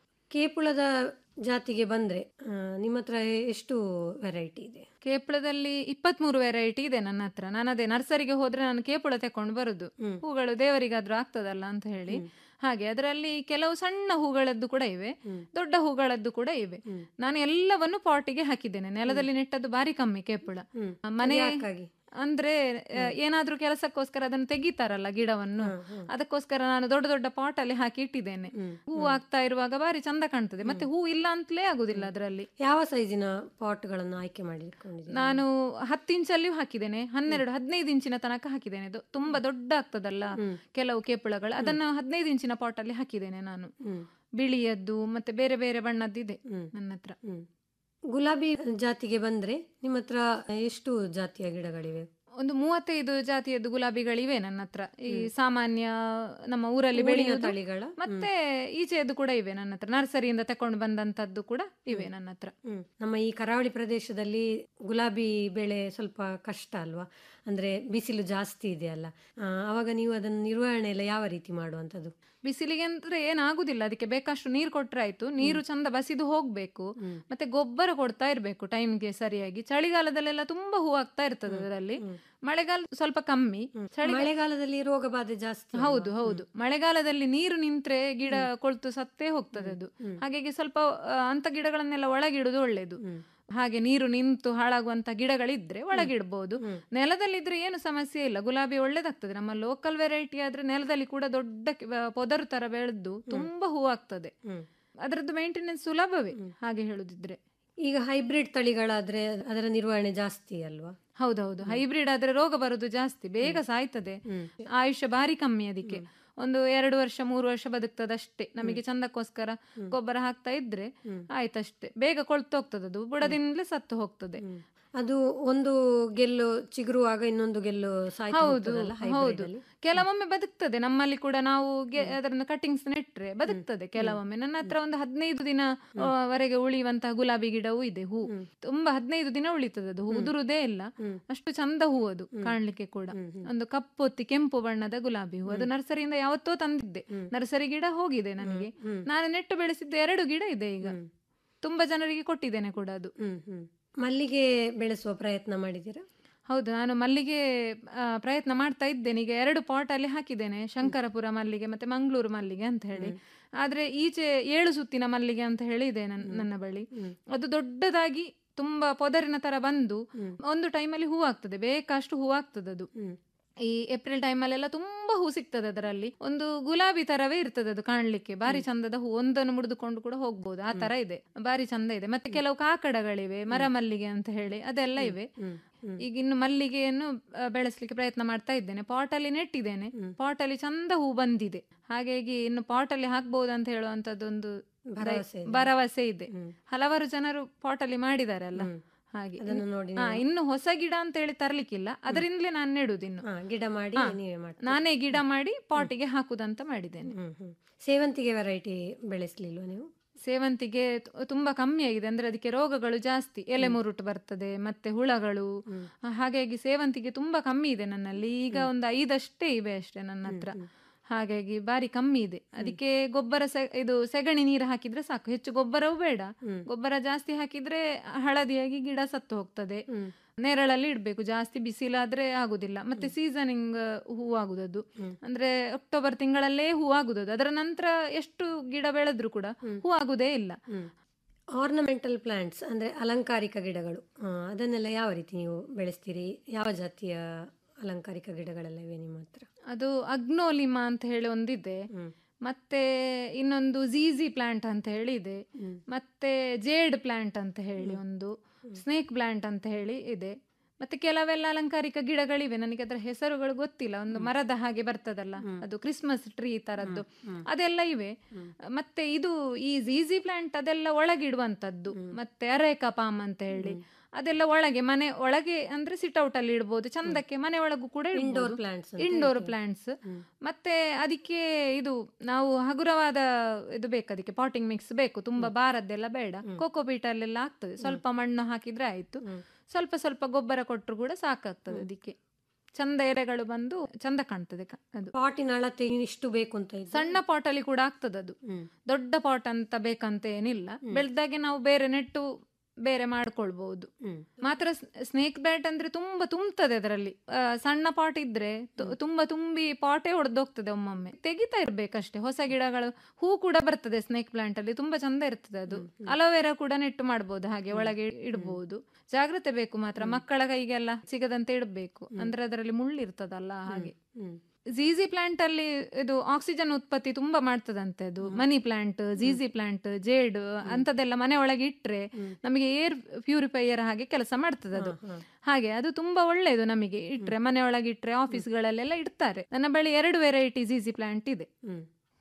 ಕೇಪುಳದ ಜಾತಿಗೆ ಬಂದ್ರೆ ಆ, ನಿಮ್ಮ ಹತ್ರ ಎಷ್ಟು ವೆರೈಟಿ ಇದೆ ಕೇಪಳದಲ್ಲಿ ಇಪ್ಪತ್ಮೂರು ವೆರೈಟಿ ಇದೆ ನನ್ನ ಹತ್ರ ನಾನು ಅದೇ ನರ್ಸರಿಗೆ ಹೋದ್ರೆ ನಾನು ಕೇಪುಳ ತಕೊಂಡು ಬರುದು ಹೂಗಳು ದೇವರಿಗಾದ್ರೂ ಆಗ್ತದಲ್ಲ ಅಂತ ಹೇಳಿ ಹಾಗೆ ಅದರಲ್ಲಿ ಕೆಲವು ಸಣ್ಣ ಹೂಗಳದ್ದು ಕೂಡ ಇವೆ ದೊಡ್ಡ ಹೂಗಳದ್ದು ಕೂಡ ಇವೆ ನಾನು ಎಲ್ಲವನ್ನು ಪಾಟಿಗೆ ಹಾಕಿದ್ದೇನೆ ನೆಲದಲ್ಲಿ ನೆಟ್ಟದ್ದು ಬಾರಿ ಕಮ್ಮಿ ಕೇಪುಳ ಮನೆ ಯಾಕಾಗಿ? ಅಂದ್ರೆ ಆ, ಏನಾದ್ರೂ ಕೆಲಸಕ್ಕೋಸ್ಕರ ಅದನ್ನು ತೆಗಿತಾರಲ್ಲ ಗಿಡವನ್ನು ಅದಕ್ಕೋಸ್ಕರ ನಾನು ದೊಡ್ಡ ದೊಡ್ಡ ಪಾಟ್ ಅಲ್ಲಿ ಹಾಕಿ ಇಟ್ಟಿದ್ದೇನೆ ಹೂ ಆಗ್ತಾ ಇರುವಾಗ ಬಾರಿ ಚಂದ ಕಾಣ್ತದೆ ಮತ್ತೆ ಹೂ ಇಲ್ಲ ಅಂತಲೇ ಆಗುದಿಲ್ಲ ಅದರಲ್ಲಿ ಯಾವ ಸೈಜಿನ ಪಾಟ್ಗಳನ್ನು ಆಯ್ಕೆ ಮಾಡಿಕೊಂಡಿದ್ದೀರಿ ನಾನು ಹತ್ತು ಇಂಚಲ್ಲಿಯೂ ಹಾಕಿದ್ದೇನೆ ಹನ್ನೆರಡು ಹದಿನೈದು ಇಂಚಿನ ತನಕ ಹಾಕಿದ್ದೇನೆ ಅದು ತುಂಬಾ ದೊಡ್ಡ ಆಗ್ತದಲ್ಲ ಕೆಲವು ಕೇಪುಳಗಳು ಅದನ್ನ ಹದಿನೈದು ಇಂಚಿನ ಪಾಟ್ ಅಲ್ಲಿ ಹಾಕಿದ್ದೇನೆ ನಾನು ಬಿಳಿಯದ್ದು ಮತ್ತೆ ಬೇರೆ ಬೇರೆ ಬಣ್ಣದ್ದಿದೆ ನನ್ನ ಹತ್ರ ಗುಲಾಬಿ ಜಾತಿಗೆ ಬಂದ್ರೆ ನಿಮ್ಮ ಹತ್ರ ಎಷ್ಟು ಜಾತಿಯ ಗಿಡಗಳಿವೆ ಒಂದು ಮೂವತ್ತೈದು ಜಾತಿಯದ್ದು ಗುಲಾಬಿಗಳಿವೆ ನನ್ನ ಹತ್ರ ಈ ಸಾಮಾನ್ಯ ನಮ್ಮ ಊರಲ್ಲಿ ಊರಿನ ಬೆಳೆಯುವುದು ತಳಿಗಳ? ಮತ್ತೆ ಈಚೆಯದ್ದು ಕೂಡ ಇವೆ ನನ್ನ ಹತ್ರ ನರ್ಸರಿಯಿಂದ ತಕೊಂಡು ಬಂದಂತದ್ದು ಕೂಡ ಇವೆ ನನ್ನ ಹತ್ರ ಹ್ಮ್. ನಮ್ಮ ಈ ಕರಾವಳಿ ಪ್ರದೇಶದಲ್ಲಿ ಗುಲಾಬಿ ಬೆಳೆ ಸ್ವಲ್ಪ ಕಷ್ಟ ಅಲ್ವಾ ಅಂದ್ರೆ ಬಿಸಿಲು ಜಾಸ್ತಿ ಇದೆಯಲ್ಲ ಆ, ಆವಾಗ ನೀವು ಅದನ್ನು ನಿರ್ವಹಣೆ ಎಲ್ಲ ಯಾವ ರೀತಿ ಮಾಡುವಂಥದ್ದು ಬಿಸಿಲಿಗೆ ಅಂದ್ರೆ ಏನಾಗುದಿಲ್ಲ ಅದಕ್ಕೆ ಬೇಕಷ್ಟು ನೀರು ಕೊಟ್ರೆ ಆಯ್ತು ನೀರು ಚಂದ ಬಸಿದು ಹೋಗ್ಬೇಕು ಮತ್ತೆ ಗೊಬ್ಬರ ಕೊಡ್ತಾ ಇರ್ಬೇಕು ಟೈಮ್ಗೆ ಸರಿಯಾಗಿ ಚಳಿಗಾಲದಲ್ಲೆಲ್ಲ ತುಂಬಾ ಹೂ ಆಗ್ತಾ ಇರ್ತದೆ ಅದರಲ್ಲಿ ಮಳೆಗಾಲ ಸ್ವಲ್ಪ ಕಮ್ಮಿ ಚಳಿ ಮಳೆಗಾಲದಲ್ಲಿ ರೋಗ ಬಾಧೆ ಜಾಸ್ತಿ ಅಲ್ವಾ? ಹೌದು ಹೌದು ಮಳೆಗಾಲದಲ್ಲಿ ನೀರು ನಿಂತ್ರೆ ಗಿಡ ಕೊಳ್ತು ಸತ್ತೇ ಹೋಗ್ತದೆ ಅದು ಹಾಗಾಗಿ ಸ್ವಲ್ಪ ಆ, ಅಂತ ಗಿಡಗಳನ್ನೆಲ್ಲ ಒಳಗಿಡುದು ಒಳ್ಳೇದು ಹಾಗೆ ನೀರು ನಿಂತು ಹಾಳಾಗುವಂತ ಗಿಡಗಳಿದ್ರೆ ಒಳಗಿಡ್ಬೋದು ನೆಲದಲ್ಲಿದ್ರೆ ಏನು ಸಮಸ್ಯೆ ಇಲ್ಲ ಗುಲಾಬಿ ಒಳ್ಳೇದಾಗ್ತದೆ ನಮ್ಮ ಲೋಕಲ್ ವೆರೈಟಿ ಆದ್ರೆ ನೆಲದಲ್ಲಿ ಕೂಡ ದೊಡ್ಡ ಕಿ- ಆ, ಪೊದರು ತರ ಬೆಳೆದು ತುಂಬಾ ಹೂ ಆಗ್ತದೆ ಅದರದ್ದು ಮೇಂಟೆನೆನ್ಸ್ ಸುಲಭವೇ ಹಾಗೆ ಹೇಳುದಿದ್ರೆ ಈಗ ಹೈಬ್ರಿಡ್ ತಳಿಗಳಾದ್ರೆ ಅದರ ನಿರ್ವಹಣೆ ಜಾಸ್ತಿ ಅಲ್ವಾ ಹೌದೌದು ಹೈಬ್ರಿಡ್ ಆದ್ರೆ ರೋಗ ಬರುದು ಜಾಸ್ತಿ ಬೇಗ ಸಾಯ್ತದೆ ಆಯುಷ್ಯ ಭಾರಿ ಕಮ್ಮಿ ಅದಕ್ಕೆ ಒಂದು ಎರಡು ವರ್ಷ ಮೂರು ವರ್ಷ ಬದುಕ್ತದಷ್ಟೇ ನಮಗೆ ಚಂದಕ್ಕೋಸ್ಕರ ಗೊಬ್ಬರ ಹಾಕ್ತಾ ಇದ್ರೆ ಆಯ್ತಷ್ಟೇ ಬೇಗ ಕೊಳ್ತೋಗ್ತದೆ ಅದು ಬುಡದಿಂದಲೇ ಸತ್ತು ಹೋಗ್ತದೆ ಅದು ಒಂದು ಗೆಲ್ಲು ಚಿಗುರುವಾಗ ಇನ್ನೊಂದು ಗೆಲ್ಲು ಸಾಯ್ತಾ ಹೌದು ಹೋಗ್ತದಲ್ಲ hybrid ಹೌದು ಅಲ್ಲಿ? ಕೆಲವೊಮ್ಮೆ ಬದುಕ್ತದೆ ನಮ್ಮಲ್ಲಿ ಕೂಡ ನಾವು ಗೆ- ಅದನ್ನ ಕಟಿಂಗ್ಸ್ ನೆಟ್ರೆ ಬದುಕ್ತದೆ ಕೆಲವೊಮ್ಮೆ ನನ್ನ ಹತ್ರ ಒಂದು ಹದಿನೈದು ದಿನ ಆ, ವರೆಗೆ ಉಳಿಯುವಂತಹ ಗುಲಾಬಿ ಗಿಡವೂ ಇದೆ ಹೂ ತುಂಬಾ ಹದಿನೈದು ದಿನ ಉಳಿತದೆ ಅದು ಹೂ ಉದುರುದೇ ಇಲ್ಲ ಅಷ್ಟು ಚಂದ ಹೂ ಅದು ಕಾಣ್ಲಿಕ್ಕೆ ಕೂಡ ಒಂದು ಕಪ್ಪೊತ್ತಿ ಕೆಂಪು ಬಣ್ಣದ ಗುಲಾಬಿ ಹೂ ಅದು ನರ್ಸರಿಯಿಂದ ಯಾವತ್ತೋ ತಂದಿದ್ದೆ ನರ್ಸರಿ ಗಿಡ ಹೋಗಿದೆ ನನಗೆ ನಾನು ನೆಟ್ಟು ಬೆಳೆಸಿದ್ದ ಎರಡು ಗಿಡ ಇದೆ ಈಗ ತುಂಬಾ ಜನರಿಗೆ ಕೊಟ್ಟಿದ್ದೇನೆ ಕೂಡ ಅದು ಮಲ್ಲಿಗೆ ಬೆಳೆಸುವ ಪ್ರಯತ್ನ ಮಾಡಿದ್ದೀರಾ ಹೌದು ನಾನು ಮಲ್ಲಿಗೆ ಆ, ಪ್ರಯತ್ನ ಮಾಡ್ತಾ ಇದ್ದೇನೆ ಈಗ ಎರಡು ಪಾಟ್ ಅಲ್ಲಿ ಹಾಕಿದ್ದೇನೆ ಶಂಕರಪುರ ಮಲ್ಲಿಗೆ ಮತ್ತೆ ಮಂಗಳೂರು ಮಲ್ಲಿಗೆ ಅಂತ ಹೇಳಿ ಆದ್ರೆ ಈಚೆ ಏಳು ಸುತ್ತಿನ ಮಲ್ಲಿಗೆ ಅಂತ ಹೇಳಿ ಇದೆ ನನ್- ನನ್ನ ಬಳಿ ಅದು ದೊಡ್ಡದಾಗಿ ತುಂಬಾ ಪೊದರಿನ ತರ ಬಂದು ಒಂದು ಟೈಮಲ್ಲಿ ಹೂ ಆಗ್ತದೆ ಬೇಕಷ್ಟು ಹೂ ಆಗ್ತದೆ ಅದು ಈ ಏಪ್ರಿಲ್ ಟೈಮಲ್ಲೆಲ್ಲ ತುಂಬಾ ಹೂ ಸಿಗ್ತದೆ ಅದರಲ್ಲಿ ಒಂದು ಗುಲಾಬಿ ತರವೇ ಇರ್ತದೆ ಅದು ಕಾಣ್ಲಿಕ್ಕೆ ಬಾರಿ ಚಂದದ ಹೂ ಒಂದನ್ನು ಮುಡಿದುಕೊಂಡು ಕೂಡ ಹೋಗ್ಬೋದು ಆ ತರ ಇದೆ ಬಾರಿ ಚಂದ ಇದೆ ಮತ್ತೆ ಕೆಲವು ಕಾಕಡಗಳಿವೆ ಮರ ಮಲ್ಲಿಗೆ ಅಂತ ಹೇಳಿ ಅದೆಲ್ಲ ಇವೆ ಈಗ ಇನ್ನು ಮಲ್ಲಿಗೆಯನ್ನು ಆ, ಬೆಳೆಸ್ಲಿಕ್ಕೆ ಪ್ರಯತ್ನ ಮಾಡ್ತಾ ಇದ್ದೇನೆ ಪಾಟ್ ಅಲ್ಲಿ ನೆಟ್ಟಿದ್ದೇನೆ ಪಾಟ್ ಅಲ್ಲಿ ಚಂದ ಹೂ ಬಂದಿದೆ ಹಾಗಾಗಿ ಇನ್ನು ಪಾಟ್ ಅಲ್ಲಿ ಹಾಕ್ಬಹುದು ಅಂತ ಹೇಳುವಂತದ್ದೊಂದು ಭರವಸೆ ಇದೆ. ಭರವಸೆ ಇದೆ ಹಲವಾರು ಜನರು ಪಾಟ್ ಅಲ್ಲಿ ಮಾಡಿದಾರಲ್ಲ ಹಾಗೆ ಅದನ್ನು ನೋಡಿ ಹಾ, ಇನ್ನು ಹೊಸ ಗಿಡ ಅಂತ ಹೇಳಿ ತರ್ಲಿಕ್ಕಿಲ್ಲ ಅದರಿಂದಲೇ ನಾನು ನೆಡುದು ಇನ್ನು ಹಾ, ಗಿಡ ಮಾಡಿ ಹಾ, ನೀವೇ ಮಾಡ್ತೀರಿ. ನಾನೇ ಗಿಡ ಮಾಡಿ ಪಾಟಿಗೆ ಹಾಕುದಂತ ಮಾಡಿದ್ದೇನೆ ಸೇವಂತಿಗೆ ವೆರೈಟಿ ಬೆಳೆಸ್ಲಿಲ್ವಾ ನೀವು ಸೇವಂತಿಗೆ ತು- ತುಂಬಾ ಕಮ್ಮಿ ಆಗಿದೆ ಅಂದ್ರೆ ಅದಕ್ಕೆ ರೋಗಗಳು ಜಾಸ್ತಿ ಎಲೆ ಮುರುಟು ಬರ್ತದೆ ಮತ್ತೆ ಹುಳಗಳು ಹಾಗಾಗಿ ಸೇವಂತಿಗೆ ತುಂಬಾ ಕಮ್ಮಿ ಇದೆ ನನ್ನಲ್ಲಿ ಈಗ ಒಂದು ಐದಷ್ಟೇ ಇವೆ ಅಷ್ಟೇ ನನ್ನ ಹತ್ರ ಹಾಗಾಗಿ ಬಾರಿ ಕಮ್ಮಿ ಇದೆ ಅದಕ್ಕೆ ಗೊಬ್ಬರ ಸೆ- ಇದು ಸೆಗಣಿ ನೀರು ಹಾಕಿದ್ರೆ ಸಾಕು ಹೆಚ್ಚು ಗೊಬ್ಬರವೂ ಬೇಡ ಗೊಬ್ಬರ ಜಾಸ್ತಿ ಹಾಕಿದ್ರೆ ಹಳದಿಯಾಗಿ ಗಿಡ ಸತ್ತು ಹೋಗ್ತದೆ ನೆರಳಲ್ಲಿ ಇಡ್ಬೇಕು ಜಾಸ್ತಿ ಬಿಸಿಲಾದ್ರೆ ಆಗುದಿಲ್ಲ ಮತ್ತೆ ಸೀಸನಿಂಗ್ ಹೂ ಆಗುದದು ಅಂದ್ರೆ ಅಕ್ಟೋಬರ್ ತಿಂಗಳಲ್ಲೇ ಹೂ ಆಗುದದು ಅದರ ನಂತರ ಎಷ್ಟು ಗಿಡ ಬೆಳೆದ್ರು ಕೂಡ ಹೂ ಆಗುದೇ ಇಲ್ಲ ಆರ್ನಮೆಂಟಲ್ ಪ್ಲಾಂಟ್ಸ್ ಅಂದ್ರೆ ಅಲಂಕಾರಿಕ ಗಿಡಗಳು ಆ, ಅದನ್ನೆಲ್ಲ ಯಾವ ರೀತಿ ನೀವು ಬೆಳೆಸ್ತೀರಿ ಯಾವ ಜಾತಿಯ ಅಲಂಕಾರಿಕ ಗಿಡಗಳೆಲ್ಲ ಇವೆ ನಿಮ್ಮ ಹತ್ರ ಅದು ಅಗ್ನೋಲಿಮಾ ಅಂತ ಹೇಳಿ ಒಂದಿದೆ ಮತ್ತೆ ಇನ್ನೊಂದು ಝೀಝಿ ಪ್ಲಾಂಟ್ ಅಂತ ಹೇಳಿ ಇದೆ ಮತ್ತೆ ಜೇಡ್ ಪ್ಲಾಂಟ್ ಅಂತ ಹೇಳಿ ಒಂದು ಸ್ನೇಕ್ ಪ್ಲಾಂಟ್ ಅಂತ ಹೇಳಿ ಇದೆ ಮತ್ತೆ ಕೆಲವೆಲ್ಲ ಅಲಂಕಾರಿಕ ಗಿಡಗಳಿವೆ ನನಗೆ ಅದರ ಹೆಸರುಗಳು ಗೊತ್ತಿಲ್ಲ ಒಂದು ಮರದ ಹಾಗೆ ಬರ್ತದಲ್ಲ ಅದು ಕ್ರಿಸ್ಮಸ್ ಟ್ರೀ ತರದ್ದು ಅದೆಲ್ಲ ಇವೆ ಮತ್ತೆ ಇದು ಈ ಝೀಝಿ ಪ್ಲಾಂಟ್ ಅದೆಲ್ಲ ಒಳಗಿಡುವಂತದ್ದು ಮತ್ತೆ ಅರೇಕಾ ಪಾಮ್ ಅಂತ ಹೇಳಿ ಅದೆಲ್ಲ ಒಳಗೆ ಮನೆ ಒಳಗೆ ಅಂದ್ರೆ ಸಿಟ್ಔಟ್ ಅಲ್ಲಿ ಇಡ್ಬೋದು ಚಂದಕ್ಕೆ ಮನೆ ಒಳಗೂ ಕೂಡ Indoor plants ಅಂತ ಇಂಡೋರ್ ಹೇಳ್ತೀವಿ. ಪ್ಲಾಂಟ್ಸ್ ಮತ್ತೆ ಅದಕ್ಕೆ ಇದು ನಾವು ಹಗುರವಾದ ಇದು ಬೇಕು ಅದಕ್ಕೆ ಪಾಟಿಂಗ್ ಮಿಕ್ಸ್ ಬೇಕು ತುಂಬಾ ಬಾರದ್ದೆಲ್ಲ ಬೇಡ ಕೋಕೋ ಪೀಟ್ ಅಲ್ಲೆಲ್ಲ ಆಗ್ತದೆ ಸ್ವಲ್ಪ ಮಣ್ಣು ಹಾಕಿದ್ರೆ ಆಯ್ತು ಸ್ವಲ್ಪ ಸ್ವಲ್ಪ ಗೊಬ್ಬರ ಕೊಟ್ಟರು ಕೂಡ ಸಾಕಾಗ್ತದೆ ಅದಕ್ಕೆ ಚಂದ ಎಲೆಗಳು ಬಂದು ಚಂದ ಕಾಣ್ತದೆ ಕ- ಅದು ಪಾಟಿನ ಅಳತೆ ಇಷ್ಟು ಬೇಕು ಅಂತ ಇದೆ ಸಣ್ಣ ಪಾಟ್ ಅಲ್ಲಿ ಕೂಡ ಆಗ್ತದೆ ಅದು ದೊಡ್ಡ ಪಾಟ್ ಅಂತ ಬೇಕಂತ ಏನಿಲ್ಲ ಬೆಳೆದಾಗೆ ನಾವು ಬೇರೆ ನೆಟ್ಟು ಬೇರೆ ಮಾಡ್ಕೊಳ್ಬಹುದು ಮಾತ್ರ ಸ್ನೇಕ್ ಬ್ಯಾಟ್ ಅಂದ್ರೆ ತುಂಬಾ ತುಂಬುತ್ತದೆ ಅದರಲ್ಲಿ ಆ, ಸಣ್ಣ ಪಾಟ್ ಇದ್ರೆ ತು- ತುಂಬಾ ತುಂಬಿ ಪಾಟೇ ಹೊಡೆದೋಗ್ತದೆ ಒಮ್ಮೊಮ್ಮೆ ತೆಗಿತಾ ಇರ್ಬೇಕಷ್ಟೇ ಹೊಸ ಗಿಡಗಳು ಹೂ ಕೂಡ ಬರ್ತದೆ ಸ್ನೇಕ್ ಪ್ಲಾಂಟ್ ಅಲ್ಲಿ ತುಂಬಾ ಚಂದ ಇರ್ತದೆ ಅದು ಅಲೋವೆರಾ ಕೂಡ ನೆಟ್ಟು ಮಾಡ್ಬೋದು ಹಾಗೆ ಒಳಗೆ ಇಡಬಹುದು ಜಾಗ್ರತೆ ಬೇಕು ಮಾತ್ರ ಮಕ್ಕಳ ಕೈಗೆಲ್ಲ ಸಿಗದಂತೆ ಇಡಬೇಕು ಅಂದ್ರೆ ಅದರಲ್ಲಿ ಮುಳ್ಳು ಇರ್ತದಲ್ಲ ಹಾಗೆ ಝೀಝಿ ಪ್ಲಾಂಟ್ ಅಲ್ಲಿ ಇದು ಆಕ್ಸಿಜನ್ ಉತ್ಪತ್ತಿ ತುಂಬಾ ಮಾಡ್ತದಂತೆ ಅದು ಮನಿ ಪ್ಲಾಂಟ್ ಝೀಝಿ ಪ್ಲಾಂಟ್ ಜೇಡ್ ಅಂತದೆಲ್ಲ ಮನೆ ಒಳಗೆ ಇಟ್ರೆ ನಮಗೆ ಏರ್ ಪ್ಯೂರಿಫೈಯರ್ ಹಾಗೆ ಕೆಲಸ ಮಾಡ್ತದೆ ಅದು ಹಾಗೆ ಅದು ತುಂಬಾ ಒಳ್ಳೆಯದು ನಮಗೆ ಇಟ್ರೆ ಮನೆ ಒಳಗೆ ಇಟ್ರೆ ಆಫೀಸ್ಗಳಲ್ಲೆಲ್ಲ ಇಡ್ತಾರೆ ನನ್ನ ಬಳಿ ಎರಡು ವೆರೈಟಿ ಝೀಝಿ ಪ್ಲಾಂಟ್ ಇದೆ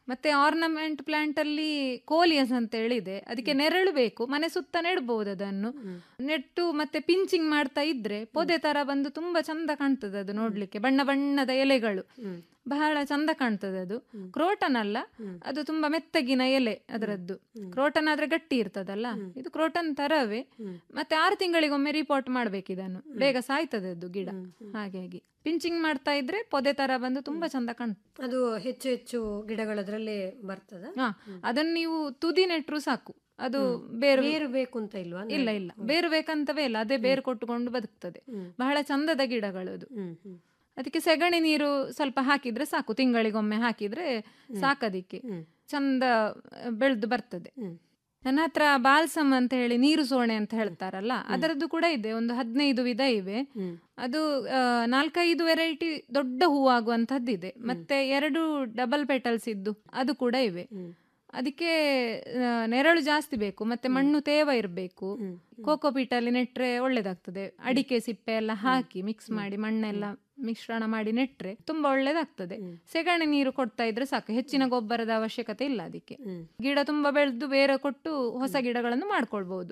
ಮತ್ತೆ ಆರ್ನಮೆಂಟ್ ಪ್ಲಾಂಟ್ ಅಲ್ಲಿ ಕೋಲಿಯಸ್ ಅಂತ ಹೇಳಿದೆ ಅದಕ್ಕೆ ನೆರಳು ಬೇಕು ಮನೆ ಸುತ್ತ ನೆಡ್ಬಹುದು ಅದನ್ನು ನೆಟ್ಟು ಮತ್ತೆ ಪಿಂಚಿಂಗ್ ಮಾಡ್ತಾ ಇದ್ರೆ ಪೊದೆ ತರ ಬಂದು ತುಂಬಾ ಚಂದ ಕಾಣ್ತದೆ ಅದು ನೋಡ್ಲಿಕ್ಕೆ ಬಣ್ಣ ಬಣ್ಣದ ಎಲೆಗಳು ಬಹಳ ಚಂದ ಕಾಣ್ತದೆ ಅದು ಕ್ರೋಟನ್ ಅಲ್ಲ ಅದು ತುಂಬಾ ಮೆತ್ತಗಿನ ಎಲೆ ಅದರದ್ದು ಕ್ರೋಟನ್ ಆದ್ರೆ ಗಟ್ಟಿ ಇರ್ತದಲ್ಲ ಇದು ಕ್ರೋಟನ್ ತರವೇ ಮತ್ತೆ ಆರು ತಿಂಗಳಿಗೊಮ್ಮೆ ರಿಪೋರ್ಟ್ ಮಾಡ್ಬೇಕು ಇದನ್ನು ಬೇಗ ಸಾಯ್ತದೆ ಅದು ಗಿಡ ಹಾಗಾಗಿ ಪಿಂಚಿಂಗ್ ಮಾಡ್ತಾ ಇದ್ರೆ ಪೊದೆ ತರ ಬಂದು ತುಂಬಾ ಚಂದ ಕಾಣ್ತದೆ ಅದು ಹೆಚ್ಚು ಹೆಚ್ಚು ಗಿಡಗಳದ್ರಲ್ಲೇ ಬರ್ತದ ಹಾ ಅದನ್ನ ನೀವು ತುದಿ ನೆಟ್ರು ಸಾಕು ಅದು ಬೇರು ಬೇರು ಬೇಕು ಅಂತ ಇಲ್ವಾ ಇಲ್ಲ ಇಲ್ಲ ಬೇರು ಬೇಕಂತವೇ ಇಲ್ಲ ಅದೇ ಬೇರು ಕೊಟ್ಟುಕೊಂಡು ಬದುಕ್ತದೆ ಬಹಳ ಚಂದದ ಗಿಡಗಳು ಅದು ಅದಕ್ಕೆ ಸೆಗಣಿ ನೀರು ಸ್ವಲ್ಪ ಹಾಕಿದ್ರೆ ಸಾಕು ತಿಂಗಳಿಗೊಮ್ಮೆ ಹಾಕಿದ್ರೆ ಸಾಕದಿಕ್ಕೆ ಚಂದ ಬೆಳೆದು ಬರ್ತದೆ ನನ್ನ ಹತ್ರ ಬಾಲ್ಸಮ್ ಅಂತ ಹೇಳಿ ನೀರು ಸೋಣೆ ಅಂತ ಹೇಳ್ತಾರಲ್ಲ ಅದರದ್ದು ಕೂಡ ಇದೆ ಒಂದು ಹದಿನೈದು ವಿಧ ಇವೆ ಅದು ಆ, ನಾಲ್ಕೈದು ವೆರೈಟಿ ದೊಡ್ಡ ಹೂವಾಗುವಂತಹದ್ದಿದೆ ಮತ್ತೆ ಎರಡು ಡಬಲ್ ಪೆಟಲ್ಸ್ ಇದ್ದು ಅದು ಕೂಡ ಇವೆ ಅದಕ್ಕೆ ಆ, ನೆರಳು ಜಾಸ್ತಿ ಬೇಕು ಮತ್ತೆ ಮಣ್ಣು ತೇವ ಇರಬೇಕು ಕೋಕೋಪೀಟ್ ಅಲ್ಲಿ ನೆಟ್ರೆ ಒಳ್ಳೇದಾಗ್ತದೆ ಅಡಿಕೆ ಸಿಪ್ಪೆ ಎಲ್ಲ ಹಾಕಿ ಮಿಕ್ಸ್ ಮಾಡಿ ಮಣ್ಣೆಲ್ಲ ಮಿಶ್ರಣ ಮಾಡಿ ನೆಟ್ರೆ ತುಂಬಾ ಒಳ್ಳೇದಾಗ್ತದೆ ಸೆಗಣಿ ನೀರು ಕೊಡ್ತಾ ಇದ್ರೆ ಸಾಕು ಹೆಚ್ಚಿನ ಗೊಬ್ಬರದ ಅವಶ್ಯಕತೆ ಇಲ್ಲ ಅದಕ್ಕೆ ಗಿಡ ತುಂಬಾ ಬೆಳೆದು ಬೇರೆ ಕೊಟ್ಟು ಹೊಸ ಗಿಡಗಳನ್ನು ಮಾಡ್ಕೊಳ್ಬಹುದು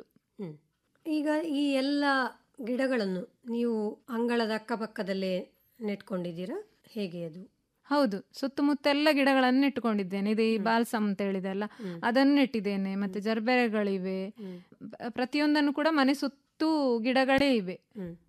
ಈಗ ಈ ಎಲ್ಲ ಗಿಡಗಳನ್ನು ನೀವು ಅಂಗಳದ ಅಕ್ಕಪಕ್ಕದಲ್ಲೇ ನೆಟ್ಕೊಂಡಿದ್ದೀರಾ ಹೇಗೆ ಅದು ಹೌದು ಸುತ್ತಮುತ್ತ ಎಲ್ಲ ಗಿಡಗಳನ್ನು ನೆಟ್ಟುಕೊಂಡಿದ್ದೇನೆ ಇದು ಈ ಬಾಲ್ಸಮ್ ಅಂತ ಹೇಳಿದೆಲ್ಲ ಅದನ್ನು ನೆಟ್ಟಿದ್ದೇನೆ ಮತ್ತೆ ಜರ್ಬೆರೆಗಳಿವೆ ಬ- ಪ್ರತಿಯೊಂದನ್ನು ಕೂಡ ಮನೆ ಸುತ್ತೂ ಗಿಡಗಳೇ ಇವೆ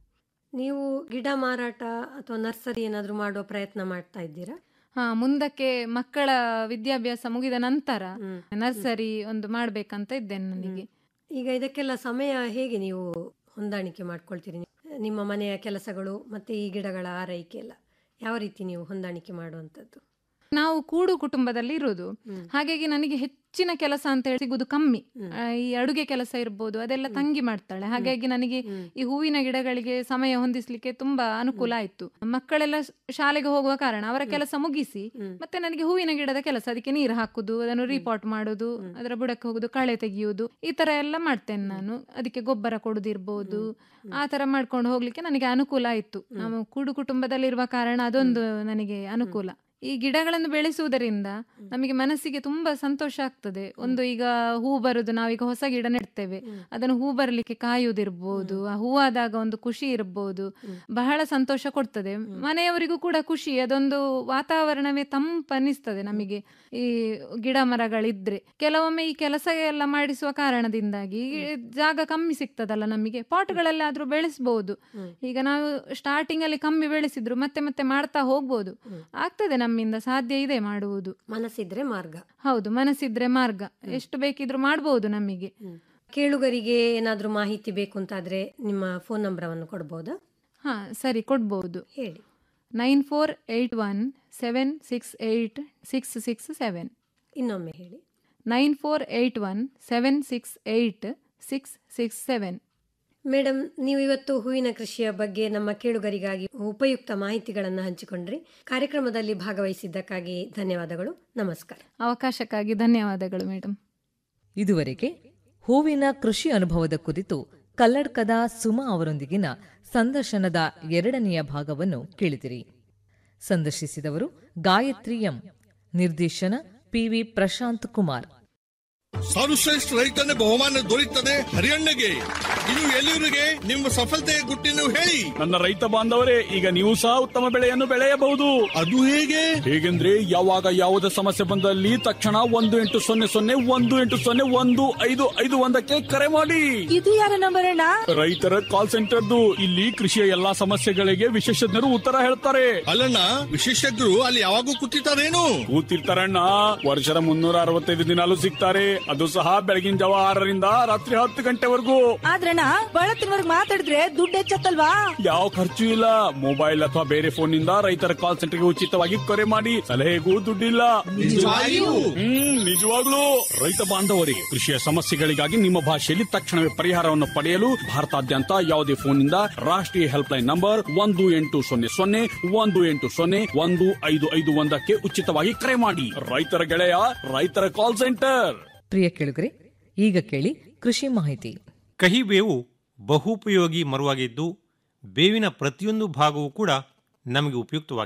ನೀವು ಗಿಡ ಮಾರಾಟ ಅಥವಾ ನರ್ಸರಿ ಏನಾದರೂ ಮಾಡುವ ಪ್ರಯತ್ನ ಮಾಡ್ತಾ ಇದ್ದೀರಾ ಹಾ ಮುಂದಕ್ಕೆ ಮಕ್ಕಳ ವಿದ್ಯಾಭ್ಯಾಸ ಮುಗಿದ ನಂತರ ನರ್ಸರಿ ಒಂದು ಮಾಡ್ಬೇಕಂತ ಇದ್ದೇನೆ ನನಗೆ ಈಗ ಇದಕ್ಕೆಲ್ಲ ಸಮಯ ಹೇಗೆ ನೀವು ಹೊಂದಾಣಿಕೆ ಮಾಡ್ಕೊಳ್ತೀರಿ ನಿಮ್ಮ ಮನೆಯ ಕೆಲಸಗಳು ಮತ್ತೆ ಈ ಗಿಡಗಳ ಆರೈಕೆ ಎಲ್ಲ ಯಾವ ರೀತಿ ನೀವು ಹೊಂದಾಣಿಕೆ ಮಾಡುವಂಥದ್ದು ನಾವು ಕೂಡು ಕುಟುಂಬದಲ್ಲಿ ಇರುವುದು ಹಾಗಾಗಿ ನನಗೆ ಹೆಚ್ಚಿನ ಕೆಲಸ ಅಂತ ಹೇಳಿ ಸಿಗುದು ಕಮ್ಮಿ ಆ, ಈ ಅಡುಗೆ ಕೆಲಸ ಇರ್ಬೋದು ಅದೆಲ್ಲ ತಂಗಿ ಮಾಡ್ತಾಳೆ ಹಾಗಾಗಿ ನನಗೆ ಈ ಹೂವಿನ ಗಿಡಗಳಿಗೆ ಸಮಯ ಹೊಂದಿಸ್ಲಿಕ್ಕೆ ತುಂಬಾ ಅನುಕೂಲ ಆಯ್ತು ಮಕ್ಕಳೆಲ್ಲ ಶ- ಶಾಲೆಗೆ ಹೋಗುವ ಕಾರಣ ಅವರ ಕೆಲಸ ಮುಗಿಸಿ ಮತ್ತೆ ನನಗೆ ಹೂವಿನ ಗಿಡದ ಕೆಲಸ ಅದಕ್ಕೆ ನೀರು ಹಾಕುದು ಅದನ್ನು ರಿಪೋರ್ಟ್ ಮಾಡುದು ಅದರ ಬುಡಕ್ಕೆ ಹೋಗುದು ಕಳೆ ತೆಗೆಯುವುದು ಈ ತರ ಎಲ್ಲ ಮಾಡ್ತೇನೆ ನಾನು ಅದಕ್ಕೆ ಗೊಬ್ಬರ ಕೊಡುದಿರ್ಬೋದು ಆ ತರ ಮಾಡ್ಕೊಂಡು ಹೋಗ್ಲಿಕ್ಕೆ ನನಗೆ ಅನುಕೂಲ ಆಯ್ತು ನಾವು ಕೂಡು ಕುಟುಂಬದಲ್ಲಿರುವ ಕಾರಣ ಅದೊಂದು ನನಗೆ ಅನುಕೂಲ ಈ ಗಿಡಗಳನ್ನು ಬೆಳೆಸುವುದರಿಂದ ನಮಗೆ ಮನಸ್ಸಿಗೆ ತುಂಬಾ ಸಂತೋಷ ಆಗ್ತದೆ ಒಂದು ಈಗ ಹೂ ಬರುದು ನಾವೀಗ ಹೊಸ ಗಿಡ ನೆಡ್ತೇವೆ ಅದನ್ನು ಹೂ ಬರ್ಲಿಕ್ಕೆ ಕಾಯುವುದಿರ್ಬೋದು ಆ ಹೂವಾದಾಗ ಒಂದು ಖುಷಿ ಇರ್ಬೋದು ಬಹಳ ಸಂತೋಷ ಕೊಡ್ತದೆ ಮನೆಯವರಿಗೂ ಕೂಡ ಖುಷಿ ಅದೊಂದು ವಾತಾವರಣವೇ ತಂಪನಿಸ್ತದೆ ನಮಗೆ ಈ ಗಿಡ ಮರಗಳಿದ್ರೆ ಕೆಲವೊಮ್ಮೆ ಈ ಕೆಲಸ ಎಲ್ಲ ಮಾಡಿಸುವ ಕಾರಣದಿಂದಾಗಿ ಈ ಜಾಗ ಕಮ್ಮಿ ಸಿಗ್ತದಲ್ಲ ನಮಗೆ ಪಾಟ್ಗಳಲ್ಲಾದ್ರೂ ಬೆಳೆಸಬಹುದು ಈಗ ನಾವು ಸ್ಟಾರ್ಟಿಂಗ್ ಅಲ್ಲಿ ಕಮ್ಮಿ ಬೆಳೆಸಿದ್ರು ಮತ್ತೆ ಮತ್ತೆ ಮಾಡ್ತಾ ಹೋಗ್ಬೋದು ಆಗ್ತದೆ ನಮ್ಮಿಂದ ಸಾಧ್ಯ ಇದೆ ಮಾಡುವುದು ಮನಸ್ಸಿದ್ರೆ ಮಾರ್ಗ ಹೌದು ಮನಸ್ಸಿದ್ರೆ ಮಾರ್ಗ ಎಷ್ಟು ಬೇಕಿದ್ರು ಮಾಡಬಹುದು ನಮಗೆ ಕೇಳುಗರಿಗೆ ಏನಾದರೂ ಮಾಹಿತಿ ಬೇಕು ಅಂತಾದ್ರೆ ನಿಮ್ಮ ಫೋನ್ ನಂಬರವನ್ನು ಕೊಡ್ಬೋದಾ ಹಾ ಸರಿ ಕೊಡ್ಬೋದು ಹೇಳಿ nine four eight one seven six eight six six seven ಇನ್ನೊಮ್ಮೆ ಹೇಳಿ nine four eight one seven six eight six six seven madam ನೀವು ಇವತ್ತು ಹೂವಿನ ಕೃಷಿಯ ಬಗ್ಗೆ ನಮ್ಮ ಕೇಳುಗರಿಗಾಗಿ ಉಪಯುಕ್ತ ಮಾಹಿತಿಗಳನ್ನು ಹಂಚಿಕೊಂಡ್ರಿ ಕಾರ್ಯಕ್ರಮದಲ್ಲಿ ಭಾಗವಹಿಸಿದ್ದಕ್ಕಾಗಿ ಧನ್ಯವಾದಗಳು ನಮಸ್ಕಾರ ಅವಕಾಶಕ್ಕಾಗಿ ಧನ್ಯವಾದಗಳು ಮೇಡಮ್ ಇದುವರೆಗೆ ಹೂವಿನ ಕೃಷಿ ಅನುಭವದ ಕುರಿತು ಕಲ್ಲಡ್ಕದ ಸುಮಾ ಅವರೊಂದಿಗಿನ ಸಂದರ್ಶನದ ಎರಡನೆಯ ಭಾಗವನ್ನು ಕೇಳಿದಿರಿ ಸಂದರ್ಶಿಸಿದವರು ಗಾಯತ್ರಿ ಎಂ ನಿರ್ದೇಶನ ಪಿವಿ ಪ್ರಶಾಂತ್ ಕುಮಾರ್ ಸರ್ವಶ್ರೇಷ್ಠ ರೈತನ ಬಹುಮಾನ ದೊರೆಯುತ್ತದೆ ಹರಿಯಣ್ಣಗೆ ಇದು ಎಲ್ಲಿವರಿಗೆ ನಿಮ್ಮ ಸಫಲತೆಯ ಗುಟ್ಟಿನ ಹೇಳಿ ನನ್ನ ರೈತ ಬಾಂಧವರೇ ಈಗ ನೀವು ಸಹ ಉತ್ತಮ ಬೆಳೆಯನ್ನು ಬೆಳೆಯಬಹುದು ಅದು ಹೇಗೆ ಹೇಗೆಂದ್ರೆ ಯಾವಾಗ ಯಾವುದೇ ಸಮಸ್ಯೆ ಬಂದಲ್ಲಿ ತಕ್ಷಣ ಒಂದು ಎಂಟು ಸೊನ್ನೆ ಸೊನ್ನೆ ಒಂದು ಎಂಟು ಸೊನ್ನೆ ಒಂದು ಐದು ಐದು ಒಂದಕ್ಕೆ ಕರೆ ಮಾಡಿ ಇದು ಯಾರ ನಂಬರ್ ಅಣ್ಣ ರೈತರ ಕಾಲ್ ಸೆಂಟರ್ದು ಇಲ್ಲಿ ಕೃಷಿಯ ಎಲ್ಲಾ ಸಮಸ್ಯೆಗಳಿಗೆ ವಿಶೇಷಜ್ಞರು ಉತ್ತರ ಹೇಳ್ತಾರೆ ಅಲ್ಲಣ್ಣ ವಿಶೇಷಜ್ಞರು ಅಲ್ಲಿ ಯಾವಾಗೂ ಕೂತಿರ್ತಾರೇನು ಕೂತಿರ್ತಾರಣ್ಣ ವರ್ಷದ ಮುನ್ನೂರ ಅರವತ್ತೈದು ದಿನಾಲು ಸಿಗ್ತಾರೆ ಅದು ಸಹ ಬೆಳಗಿನ ಜಾವ ಆರರಿಂದ ರಾತ್ರಿ ಹತ್ತು ಗಂಟೆವರೆಗೂ ಆದ್ರಣ್ಣ ಬಳತ್ತಿನವರ್ಗ್ ಮಾತಾಡಿದ್ರೆ ದುಡ್ಡು ಹೆಚ್ಚತ್ತಲ್ವಾ ಯಾವ ಖರ್ಚು ಇಲ್ಲ ಮೊಬೈಲ್ ಅಥವಾ ಬೇರೆ ಫೋನ್ ನಿಂದ ರೈತರ ಕಾಲ್ ಸೆಂಟರ್ಗೆ ಉಚಿತವಾಗಿ ಕರೆ ಮಾಡಿ ಸಲಹೆಗೂ ದುಡ್ಡಿಲ್ಲ ನಿಜವಾಗಿಯೂ? ಹ್ಮ್ ನಿಜವಾಗ್ಲೂ ರೈತ ಬಾಂಧವರಿಗೆ ಕೃಷಿಯ ಸಮಸ್ಯೆಗಳಿಗಾಗಿ ನಿಮ್ಮ ಭಾಷೆಯಲ್ಲಿ ತಕ್ಷಣವೇ ಪರಿಹಾರವನ್ನು ಪಡೆಯಲು ಭಾರತಾದ್ಯಂತ ಯಾವುದೇ ಫೋನ್ ನಿಂದ ರಾಷ್ಟ್ರೀಯ ಹೆಲ್ಪ್ ಲೈನ್ ನಂಬರ್ ಒಂದು ಎಂಟು ಸೊನ್ನೆ ಸೊನ್ನೆ ಒಂದು ಎಂಟು ಸೊನ್ನೆ ಒಂದು ಐದು ಐದು ಒಂದಕ್ಕೆ ಉಚಿತವಾಗಿ ಕರೆ ಮಾಡಿ ರೈತರ ಗೆಳೆಯ ರೈತರ ಕಾಲ್ ಸೆಂಟರ್ ಪ್ರಿಯ ಕೇಳುಗರೆ ಈಗ ಕೇಳಿ ಕೃಷಿ ಮಾಹಿತಿ ಕಹಿ ಬೇವು ಬಹುಪಯೋಗಿ ಮರುವಾಗಿದ್ದು ಬೇವಿನ ಪ್ರತಿಯೊಂದು ಭಾಗವೂ ಕೂಡ ನಮಗೆ ಉಪಯುಕ್ತವಾಗಿದೆ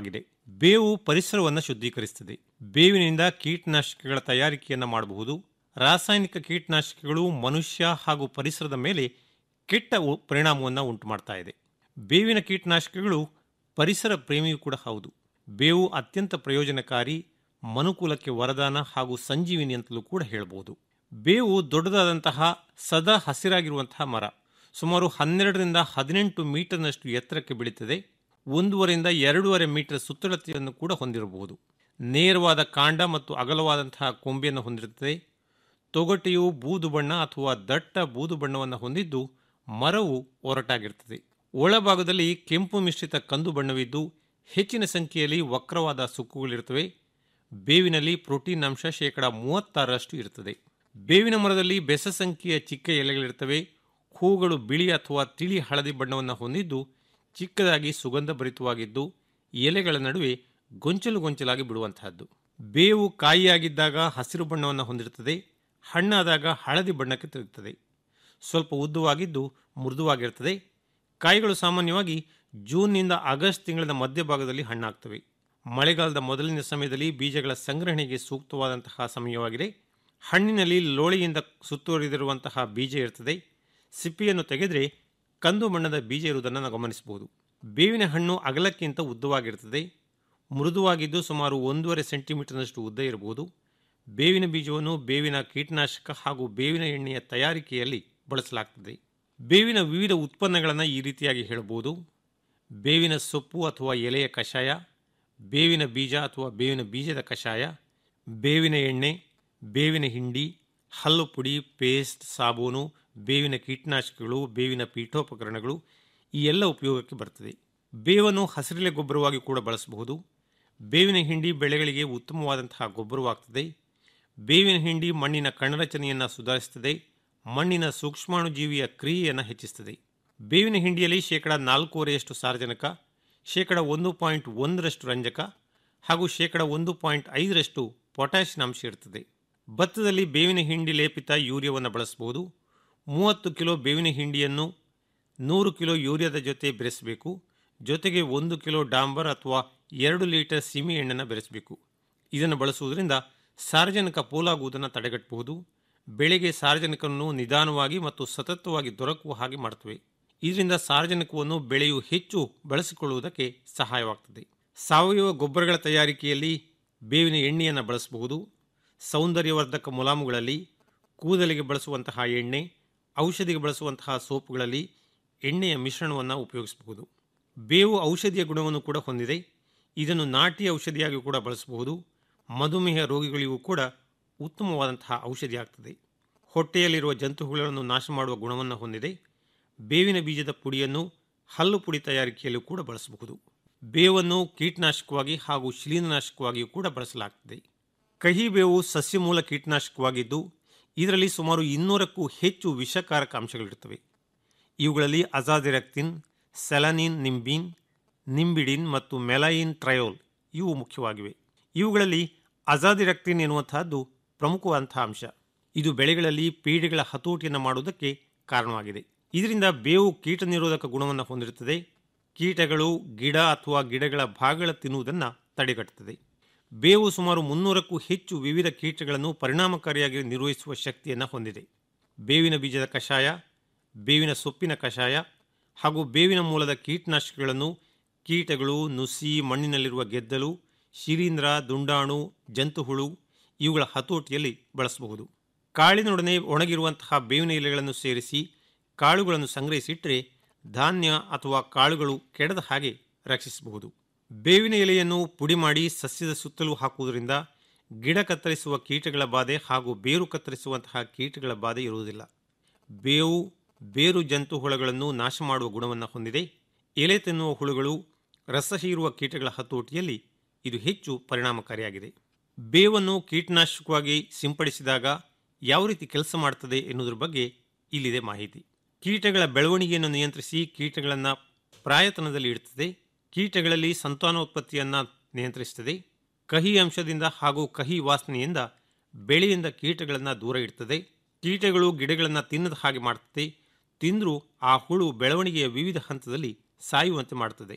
ಬೇವು ಪರಿಸರವನ್ನು ಶುದ್ಧೀಕರಿಸುತ್ತದೆ ಬೇವಿನಿಂದ ಕೀಟನಾಶಕಗಳ ತಯಾರಿಕೆಯನ್ನು ಮಾಡಬಹುದು ರಾಸಾಯನಿಕ ಕೀಟನಾಶಕಗಳು ಮನುಷ್ಯ ಹಾಗೂ ಪರಿಸರದ ಮೇಲೆ ಕೆಟ್ಟ ಉ- ಪರಿಣಾಮವನ್ನು ಉಂಟು ಮಾಡ್ತಾ ಇದೆ ಬೇವಿನ ಕೀಟನಾಶಕಗಳು ಪರಿಸರ ಪ್ರೇಮಿಯೂ ಕೂಡ ಹೌದು ಬೇವು ಅತ್ಯಂತ ಪ್ರಯೋಜನಕಾರಿ ಮನುಕುಲಕ್ಕೆ ವರದಾನ ಹಾಗೂ ಸಂಜೀವಿನಿ ಅಂತಲೂ ಕೂಡ ಹೇಳಬಹುದು ಬೇವು ದೊಡ್ಡದಾದಂತಹ ಸದಾ ಹಸಿರಾಗಿರುವಂತಹ ಮರ ಸುಮಾರು ಹನ್ನೆರಡರಿಂದ ಹದಿನೆಂಟು ಮೀಟರ್ನಷ್ಟು ಎತ್ತರಕ್ಕೆ ಬೆಳೀತದೆ ಒಂದೂವರೆಯಿಂದ ಎರಡೂವರೆ ಮೀಟರ್ ಸುತ್ತಳತೆಯನ್ನು ಕೂಡ ಹೊಂದಿರಬಹುದು ನೇರವಾದ ಕಾಂಡ ಮತ್ತು ಅಗಲವಾದಂತಹ ಕೊಂಬೆಯನ್ನು ಹೊಂದಿರುತ್ತದೆ ತೊಗಟೆಯು ಬೂದು ಬಣ್ಣ ಅಥವಾ ದಟ್ಟ ಬೂದು ಬಣ್ಣವನ್ನು ಹೊಂದಿದ್ದು ಮರವು ಒರಟಾಗಿರುತ್ತದೆ ಒಳಭಾಗದಲ್ಲಿ ಕೆಂಪು ಮಿಶ್ರಿತ ಕಂದು ಬಣ್ಣವಿದ್ದು ಹೆಚ್ಚಿನ ಸಂಖ್ಯೆಯಲ್ಲಿ ವಕ್ರವಾದ ಸುಕ್ಕುಗಳಿರುತ್ತವೆ ಬೇವಿನಲ್ಲಿ ಪ್ರೋಟೀನ್ ಅಂಶ ಶೇಕಡ ಮೂವತ್ತಾರರಷ್ಟು ಇರುತ್ತದೆ ಬೇವಿನ ಮರದಲ್ಲಿ ಬೆಸ ಸಂಖ್ಯೆಯ ಚಿಕ್ಕ ಎಲೆಗಳಿರ್ತವೆ ಹೂಗಳು ಬಿಳಿ ಅಥವಾ ತಿಳಿ ಹಳದಿ ಬಣ್ಣವನ್ನು ಹೊಂದಿದ್ದು ಚಿಕ್ಕದಾಗಿ ಸುಗಂಧ ಭರಿತವಾಗಿದ್ದು ಎಲೆಗಳ ನಡುವೆ ಗೊಂಚಲು ಗೊಂಚಲಾಗಿ ಬಿಡುವಂತಹದ್ದು ಬೇವು ಕಾಯಿಯಾಗಿದ್ದಾಗ ಹಸಿರು ಬಣ್ಣವನ್ನು ಹೊಂದಿರುತ್ತದೆ ಹಣ್ಣಾದಾಗ ಹಳದಿ ಬಣ್ಣಕ್ಕೆ ತಿರುಗುತ್ತದೆ ಸ್ವಲ್ಪ ಉದ್ದವಾಗಿದ್ದು ಮೃದುವಾಗಿರುತ್ತದೆ ಕಾಯಿಗಳು ಸಾಮಾನ್ಯವಾಗಿ ಜೂನ್ನಿಂದ ಆಗಸ್ಟ್ ತಿಂಗಳ ಮಧ್ಯಭಾಗದಲ್ಲಿ ಹಣ್ಣಾಗ್ತವೆ ಮಳೆಗಾಲದ ಮೊದಲಿನ ಸಮಯದಲ್ಲಿ ಬೀಜಗಳ ಸಂಗ್ರಹಣೆಗೆ ಸೂಕ್ತವಾದಂತಹ ಸಮಯವಾಗಿದೆ ಹಣ್ಣಿನಲ್ಲಿ ಲೋಳೆಯಿಂದ ಸುತ್ತುವರಿದಿರುವಂತಹ ಬೀಜ ಇರ್ತದೆ ಸಿಪ್ಪಿಯನ್ನು ತೆಗೆದರೆ ಕಂದು ಬಣ್ಣದ ಬೀಜ ಇರುವುದನ್ನು ನಾವು ಗಮನಿಸಬಹುದು ಬೇವಿನ ಹಣ್ಣು ಅಗಲಕ್ಕಿಂತ ಉದ್ದವಾಗಿರುತ್ತದೆ ಮೃದುವಾಗಿದ್ದು ಸುಮಾರು ಒಂದೂವರೆ ಸೆಂಟಿಮೀಟರ್ನಷ್ಟು ಉದ್ದ ಇರಬಹುದು ಬೇವಿನ ಬೀಜವನ್ನು ಬೇವಿನ ಕೀಟನಾಶಕ ಹಾಗೂ ಬೇವಿನ ಎಣ್ಣೆಯ ತಯಾರಿಕೆಯಲ್ಲಿ ಬಳಸಲಾಗ್ತದೆ ಬೇವಿನ ವಿವಿಧ ಉತ್ಪನ್ನಗಳನ್ನು ಈ ರೀತಿಯಾಗಿ ಹೇಳಬಹುದು ಬೇವಿನ ಸೊಪ್ಪು ಅಥವಾ ಎಲೆಯ ಕಷಾಯ ಬೇವಿನ ಬೀಜ ಅಥವಾ ಬೇವಿನ ಬೀಜದ ಕಷಾಯ ಬೇವಿನ ಎಣ್ಣೆ ಬೇವಿನ ಹಿಂಡಿ ಹಲ್ಲು ಪುಡಿ ಪೇಸ್ಟ್ ಸಾಬೂನು ಬೇವಿನ ಕೀಟನಾಶಕಗಳು ಬೇವಿನ ಪೀಠೋಪಕರಣಗಳು ಈ ಎಲ್ಲ ಉಪಯೋಗಕ್ಕೆ ಬರ್ತದೆ ಬೇವನ್ನು ಹಸಿರೆಲೆ ಗೊಬ್ಬರವಾಗಿ ಕೂಡ ಬಳಸಬಹುದು ಬೇವಿನ ಹಿಂಡಿ ಬೆಳೆಗಳಿಗೆ ಉತ್ತಮವಾದಂತಹ ಗೊಬ್ಬರವಾಗ್ತದೆ ಬೇವಿನ ಹಿಂಡಿ ಮಣ್ಣಿನ ಕಣರಚನೆಯನ್ನು ಸುಧಾರಿಸುತ್ತದೆ ಮಣ್ಣಿನ ಸೂಕ್ಷ್ಮಾಣುಜೀವಿಯ ಕ್ರಿಯೆಯನ್ನು ಹೆಚ್ಚಿಸುತ್ತದೆ ಬೇವಿನ ಹಿಂಡಿಯಲ್ಲಿ ಶೇಕಡ ನಾಲ್ಕೂವರೆಯಷ್ಟು ಸಾರಜನಕ ಶೇಕಡ ಒಂದು ಪಾಯಿಂಟ್ ಒಂದರಷ್ಟು ರಂಜಕ ಹಾಗೂ ಶೇಕಡ ಒಂದು ಪಾಯಿಂಟ್ ಐದರಷ್ಟು ಪೊಟ್ಯಾಷಿಯಂ ಅಂಶ ಇರುತ್ತದೆ ಭತ್ತದಲ್ಲಿ ಬೇವಿನ ಹಿಂಡಿ ಲೇಪಿತ ಯೂರಿಯಾವನ್ನು ಬಳಸಬಹುದು ಮೂವತ್ತು ಕಿಲೋ ಬೇವಿನ ಹಿಂಡಿಯನ್ನು ನೂರು ಕಿಲೋ ಯೂರಿಯಾದ ಜೊತೆ ಬೆರೆಸಬೇಕು ಜೊತೆಗೆ ಒಂದು ಕಿಲೋ ಡಾಂಬರ್ ಅಥವಾ ಎರಡು ಲೀಟರ್ ಸೀಮೆ ಎಣ್ಣೆನ ಬೆರೆಸಬೇಕು ಇದನ್ನು ಬಳಸುವುದರಿಂದ ಸಾರ್ವಜನಿಕ ಪೋಲಾಗುವುದನ್ನು ತಡೆಗಟ್ಟಬಹುದು ಬೆಳೆಗೆ ಸಾರ್ವಜನಿಕವನ್ನು ನಿಧಾನವಾಗಿ ಮತ್ತು ಸತತವಾಗಿ ದೊರಕುವ ಹಾಗೆ ಮಾಡುತ್ತವೆ ಇದರಿಂದ ಸಾರ್ವಜನಿಕವನ್ನು ಬೆಳೆಯು ಹೆಚ್ಚು ಬಳಸಿಕೊಳ್ಳುವುದಕ್ಕೆ ಸಹಾಯವಾಗ್ತದೆ ಸಾವಯವ ಗೊಬ್ಬರಗಳ ತಯಾರಿಕೆಯಲ್ಲಿ ಬೇವಿನ ಎಣ್ಣೆಯನ್ನು ಬಳಸಬಹುದು ಸೌಂದರ್ಯವರ್ಧಕ ಮುಲಾಮುಗಳಲ್ಲಿ ಕೂದಲಿಗೆ ಬಳಸುವಂತಹ ಎಣ್ಣೆ ಔಷಧಿಗೆ ಬಳಸುವಂತಹ ಸೋಪುಗಳಲ್ಲಿ ಎಣ್ಣೆಯ ಮಿಶ್ರಣವನ್ನು ಉಪಯೋಗಿಸಬಹುದು ಬೇವು ಔಷಧಿಯ ಗುಣವನ್ನು ಕೂಡ ಹೊಂದಿದೆ ಇದನ್ನು ನಾಟಿ ಔಷಧಿಯಾಗಿ ಕೂಡ ಬಳಸಬಹುದು ಮಧುಮೇಹ ರೋಗಿಗಳಿಗೂ ಕೂಡ ಉತ್ತಮವಾದಂತಹ ಔಷಧಿ ಆಗ್ತದೆ ಹೊಟ್ಟೆಯಲ್ಲಿರುವ ಜಂತುಹುಗಳನ್ನು ನಾಶ ಮಾಡುವ ಗುಣವನ್ನು ಹೊಂದಿದೆ ಬೇವಿನ ಬೀಜದ ಪುಡಿಯನ್ನು ಹಲ್ಲು ಪುಡಿ ತಯಾರಿಕೆಯಲ್ಲೂ ಕೂಡ ಬಳಸಬಹುದು ಬೇವನ್ನು ಕೀಟನಾಶಕವಾಗಿ ಹಾಗೂ ಶಿಲೀಂಧ್ರನಾಶಕವಾಗಿಯೂ ಕೂಡ ಬಳಸಲಾಗ್ತದೆ ಕಹಿ ಬೇವು ಸಸ್ಯಮೂಲ ಕೀಟನಾಶಕವಾಗಿದ್ದು ಇದರಲ್ಲಿ ಸುಮಾರು ಇನ್ನೂರಕ್ಕೂ ಹೆಚ್ಚು ವಿಷಕಾರಕ ಅಂಶಗಳಿರುತ್ತವೆ ಇವುಗಳಲ್ಲಿ ಅಜಾದಿರಕ್ತಿನ್ ಸೆಲನಿನ್ ನಿಂಬಿನ್ ನಿಂಬಿಡಿನ್ ಮತ್ತು ಮೆಲೈನ್ ಟ್ರಯೋಲ್ ಇವು ಮುಖ್ಯವಾಗಿವೆ ಇವುಗಳಲ್ಲಿ ಅಜಾದಿರಕ್ತಿನ್ ಎನ್ನುವಂತಹದ್ದು ಪ್ರಮುಖವಾದಂತಹ ಅಂಶ ಇದು ಬೆಳೆಗಳಲ್ಲಿ ಪೀಡೆಗಳ ಹತೋಟಿಯನ್ನು ಮಾಡುವುದಕ್ಕೆ ಕಾರಣವಾಗಿದೆ ಇದರಿಂದ ಬೇವು ಕೀಟ ನಿರೋಧಕ ಗುಣವನ್ನು ಹೊಂದಿರುತ್ತದೆ ಕೀಟಗಳು ಗಿಡ ಅಥವಾ ಗಿಡಗಳ ಭಾಗಗಳ ತಿನ್ನುವುದನ್ನು ತಡೆಗಟ್ಟುತ್ತದೆ ಬೇವು ಸುಮಾರು ಮುನ್ನೂರಕ್ಕೂ ಹೆಚ್ಚು ವಿವಿಧ ಕೀಟಗಳನ್ನು ಪರಿಣಾಮಕಾರಿಯಾಗಿ ನಿರ್ವಹಿಸುವ ಶಕ್ತಿಯನ್ನು ಹೊಂದಿದೆ ಬೇವಿನ ಬೀಜದ ಕಷಾಯ ಬೇವಿನ ಸೊಪ್ಪಿನ ಕಷಾಯ ಹಾಗೂ ಬೇವಿನ ಮೂಲದ ಕೀಟನಾಶಕಗಳನ್ನು ಕೀಟಗಳು ನುಸಿ ಮಣ್ಣಿನಲ್ಲಿರುವ ಗೆದ್ದಲು ಶಿಲೀಂಧ್ರ ದುಂಡಾಣು ಜಂತುಹುಳು ಇವುಗಳ ಹತೋಟಿಯಲ್ಲಿ ಬಳಸಬಹುದು ಕಾಳಿನೊಡನೆ ಒಣಗಿರುವಂತಹ ಬೇವಿನ ಎಲೆಗಳನ್ನು ಸೇರಿಸಿ ಕಾಳುಗಳನ್ನು ಸಂಗ್ರಹಿಸಿಟ್ಟರೆ ಧಾನ್ಯ ಅಥವಾ ಕಾಳುಗಳು ಕೆಡದ ಹಾಗೆ ರಕ್ಷಿಸಬಹುದು ಬೇವಿನ ಎಲೆಯನ್ನು ಪುಡಿ ಮಾಡಿ ಸಸ್ಯದ ಸುತ್ತಲೂ ಹಾಕುವುದರಿಂದ ಗಿಡ ಕತ್ತರಿಸುವ ಕೀಟಗಳ ಬಾಧೆ ಹಾಗೂ ಬೇರು ಕತ್ತರಿಸುವಂತಹ ಕೀಟಗಳ ಬಾಧೆ ಇರುವುದಿಲ್ಲ ಬೇವು ಬೇರು ಜಂತು ಹುಳಗಳನ್ನು ನಾಶ ಮಾಡುವ ಗುಣವನ್ನು ಹೊಂದಿದೆ ಎಲೆ ತಿನ್ನುವ ಹುಳುಗಳು ರಸ ಹೀರುವ ಕೀಟಗಳ ಹತೋಟಿಯಲ್ಲಿ ಇದು ಹೆಚ್ಚು ಪರಿಣಾಮಕಾರಿಯಾಗಿದೆ ಬೇವನ್ನು ಕೀಟನಾಶಕವಾಗಿ ಸಿಂಪಡಿಸಿದಾಗ ಯಾವ ರೀತಿ ಕೆಲಸ ಮಾಡುತ್ತದೆ ಎನ್ನುವುದರ ಬಗ್ಗೆ ಇಲ್ಲಿದೆ ಮಾಹಿತಿ ಕೀಟಗಳ ಬೆಳವಣಿಗೆಯನ್ನು ನಿಯಂತ್ರಿಸಿ ಕೀಟಗಳನ್ನು ಪ್ರಾಯತನದಲ್ಲಿ ಇಡುತ್ತದೆ ಕೀಟಗಳಲ್ಲಿ ಸಂತಾನೋತ್ಪತ್ತಿಯನ್ನು ನಿಯಂತ್ರಿಸುತ್ತದೆ ಕಹಿ ಅಂಶದಿಂದ ಹಾಗೂ ಕಹಿ ವಾಸನೆಯಿಂದ ಬೆಳೆಯಿಂದ ಕೀಟಗಳನ್ನು ದೂರ ಇಡ್ತದೆ ಕೀಟಗಳು ಗಿಡಗಳನ್ನು ತಿನ್ನದ ಹಾಗೆ ಮಾಡ್ತದೆ ತಿಂದರೂ ಆ ಹುಳು ಬೆಳವಣಿಗೆಯ ವಿವಿಧ ಹಂತದಲ್ಲಿ ಸಾಯುವಂತೆ ಮಾಡುತ್ತದೆ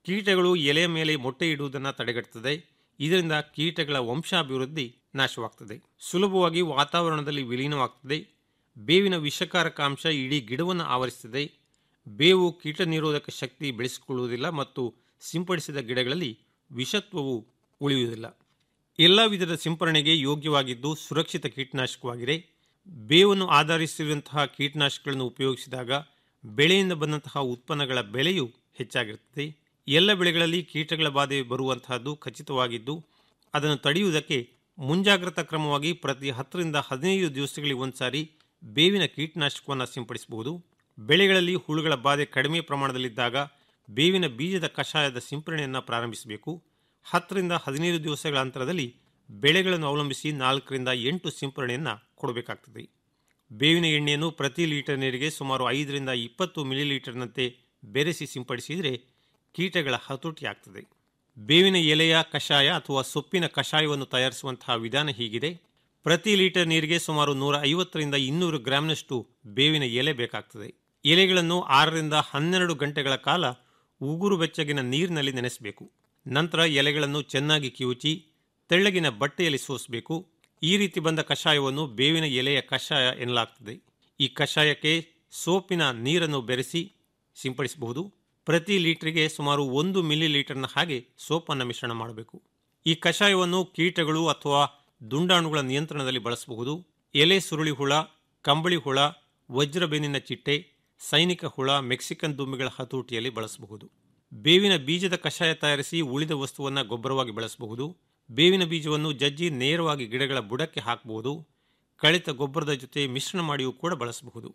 ಕೀಟಗಳು ಎಲೆಯ ಮೇಲೆ ಮೊಟ್ಟೆ ಇಡುವುದನ್ನು ತಡೆಗಟ್ಟುತ್ತದೆ ಇದರಿಂದ ಕೀಟಗಳ ವಂಶಾಭಿವೃದ್ಧಿ ನಾಶವಾಗ್ತದೆ ಸುಲಭವಾಗಿ ವಾತಾವರಣದಲ್ಲಿ ವಿಲೀನವಾಗ್ತದೆ ಬೇವಿನ ವಿಷಕಾರಕ ಅಂಶ ಇಡೀ ಗಿಡವನ್ನು ಆವರಿಸುತ್ತದೆ ಬೇವು ಕೀಟ ನಿರೋಧಕ ಶಕ್ತಿ ಬೆಳೆಸಿಕೊಳ್ಳುವುದಿಲ್ಲ ಮತ್ತು ಸಿಂಪಡಿಸಿದ ಗಿಡಗಳಲ್ಲಿ ವಿಷತ್ವವು ಉಳಿಯುವುದಿಲ್ಲ ಎಲ್ಲ ವಿಧದ ಸಿಂಪರಣೆಗೆ ಯೋಗ್ಯವಾಗಿದ್ದು ಸುರಕ್ಷಿತ ಕೀಟನಾಶಕವಾಗಿದೆ ಬೇವನ್ನು ಆಧರಿಸಿರುವಂತಹ ಕೀಟನಾಶಕಗಳನ್ನು ಉಪಯೋಗಿಸಿದಾಗ ಬೆಳೆಯಿಂದ ಬಂದಂತಹ ಉತ್ಪನ್ನಗಳ ಬೆಲೆಯು ಹೆಚ್ಚಾಗಿರುತ್ತದೆ ಎಲ್ಲ ಬೆಳೆಗಳಲ್ಲಿ ಕೀಟಗಳ ಬಾಧೆ ಬರುವಂತಹದ್ದು ಖಚಿತವಾಗಿದ್ದು ಅದನ್ನು ತಡೆಯುವುದಕ್ಕೆ ಮುಂಜಾಗ್ರತಾ ಕ್ರಮವಾಗಿ ಪ್ರತಿ ಹತ್ತರಿಂದ ಹದಿನೈದು ದಿವಸಗಳಿಗೆ ಒಂದ್ಸಾರಿ ಬೇವಿನ ಕೀಟನಾಶಕವನ್ನು ಸಿಂಪಡಿಸಬಹುದು ಬೆಳೆಗಳಲ್ಲಿ ಹುಳುಗಳ ಬಾಧೆ ಕಡಿಮೆ ಪ್ರಮಾಣದಲ್ಲಿದ್ದಾಗ ಬೇವಿನ ಬೀಜದ ಕಷಾಯದ ಸಿಂಪರಣೆಯನ್ನು ಪ್ರಾರಂಭಿಸಬೇಕು ಹತ್ತರಿಂದ ಹದಿನೈದು ದಿವಸಗಳ ಅಂತರದಲ್ಲಿ ಬೆಳೆಗಳನ್ನು ಅವಲಂಬಿಸಿ ನಾಲ್ಕರಿಂದ ಎಂಟು ಸಿಂಪರಣೆಯನ್ನು ಕೊಡಬೇಕಾಗ್ತದೆ ಬೇವಿನ ಎಣ್ಣೆಯನ್ನು ಪ್ರತಿ ಲೀಟರ್ ನೀರಿಗೆ ಸುಮಾರು ಐದರಿಂದ ಇಪ್ಪತ್ತು ಮಿಲಿಲೀಟರ್ನಂತೆ ಬೆರೆಸಿ ಸಿಂಪಡಿಸಿದರೆ ಕೀಟಗಳ ಹತೋಟಿ ಆಗ್ತದೆ ಬೇವಿನ ಎಲೆಯ ಕಷಾಯ ಅಥವಾ ಸೊಪ್ಪಿನ ಕಷಾಯವನ್ನು ತಯಾರಿಸುವಂತಹ ವಿಧಾನ ಹೀಗಿದೆ ಪ್ರತಿ ಲೀಟರ್ ನೀರಿಗೆ ಸುಮಾರು ನೂರ ಐವತ್ತರಿಂದ ಇನ್ನೂರು ಗ್ರಾಂನಷ್ಟು ಬೇವಿನ ಎಲೆ ಬೇಕಾಗ್ತದೆ ಎಲೆಗಳನ್ನು ಆರರಿಂದ ಹನ್ನೆರಡು ಗಂಟೆಗಳ ಕಾಲ ಉಗುರು ಬೆಚ್ಚಗಿನ ನೀರಿನಲ್ಲಿ ನೆನೆಸಬೇಕು ನಂತರ ಎಲೆಗಳನ್ನು ಚೆನ್ನಾಗಿ ಕಿವುಚಿ ತೆಳ್ಳಗಿನ ಬಟ್ಟೆಯಲ್ಲಿ ಸೋಸಬೇಕು ಈ ರೀತಿ ಬಂದ ಕಷಾಯವನ್ನು ಬೇವಿನ ಎಲೆಯ ಕಷಾಯ ಎನ್ನಲಾಗ್ತದೆ ಈ ಕಷಾಯಕ್ಕೆ ಸೋಪಿನ ನೀರನ್ನು ಬೆರೆಸಿ ಸಿಂಪಡಿಸಬಹುದು ಪ್ರತಿ ಲೀಟರ್ಗೆ ಸುಮಾರು ಒಂದು ಮಿಲಿ ಲೀಟರ್ನ ಹಾಗೆ ಸೋಪನ್ನು ಮಿಶ್ರಣ ಮಾಡಬೇಕು ಈ ಕಷಾಯವನ್ನು ಕೀಟಗಳು ಅಥವಾ ದುಂಡಾಣುಗಳ ನಿಯಂತ್ರಣದಲ್ಲಿ ಬಳಸಬಹುದು ಎಲೆ ಸುರುಳಿ ಹುಳ ಕಂಬಳಿ ಹುಳ ವಜ್ರಬೆನ್ನಿನ ಚಿಟ್ಟೆ ಸೈನಿಕ ಹುಳ ಮೆಕ್ಸಿಕನ್ ದುಂಬಿಗಳ ಹತೋಟಿಯಲ್ಲಿ ಬಳಸಬಹುದು ಬೇವಿನ ಬೀಜದ ಕಷಾಯ ತಯಾರಿಸಿ ಉಳಿದ ವಸ್ತುವನ್ನು ಗೊಬ್ಬರವಾಗಿ ಬಳಸಬಹುದು ಬೇವಿನ ಬೀಜವನ್ನು ಜಜ್ಜಿ ನೇರವಾಗಿ ಗಿಡಗಳ ಬುಡಕ್ಕೆ ಹಾಕಬಹುದು ಕಳಿತ ಗೊಬ್ಬರದ ಜೊತೆ ಮಿಶ್ರಣ ಮಾಡಿಯೂ ಕೂಡ ಬಳಸಬಹುದು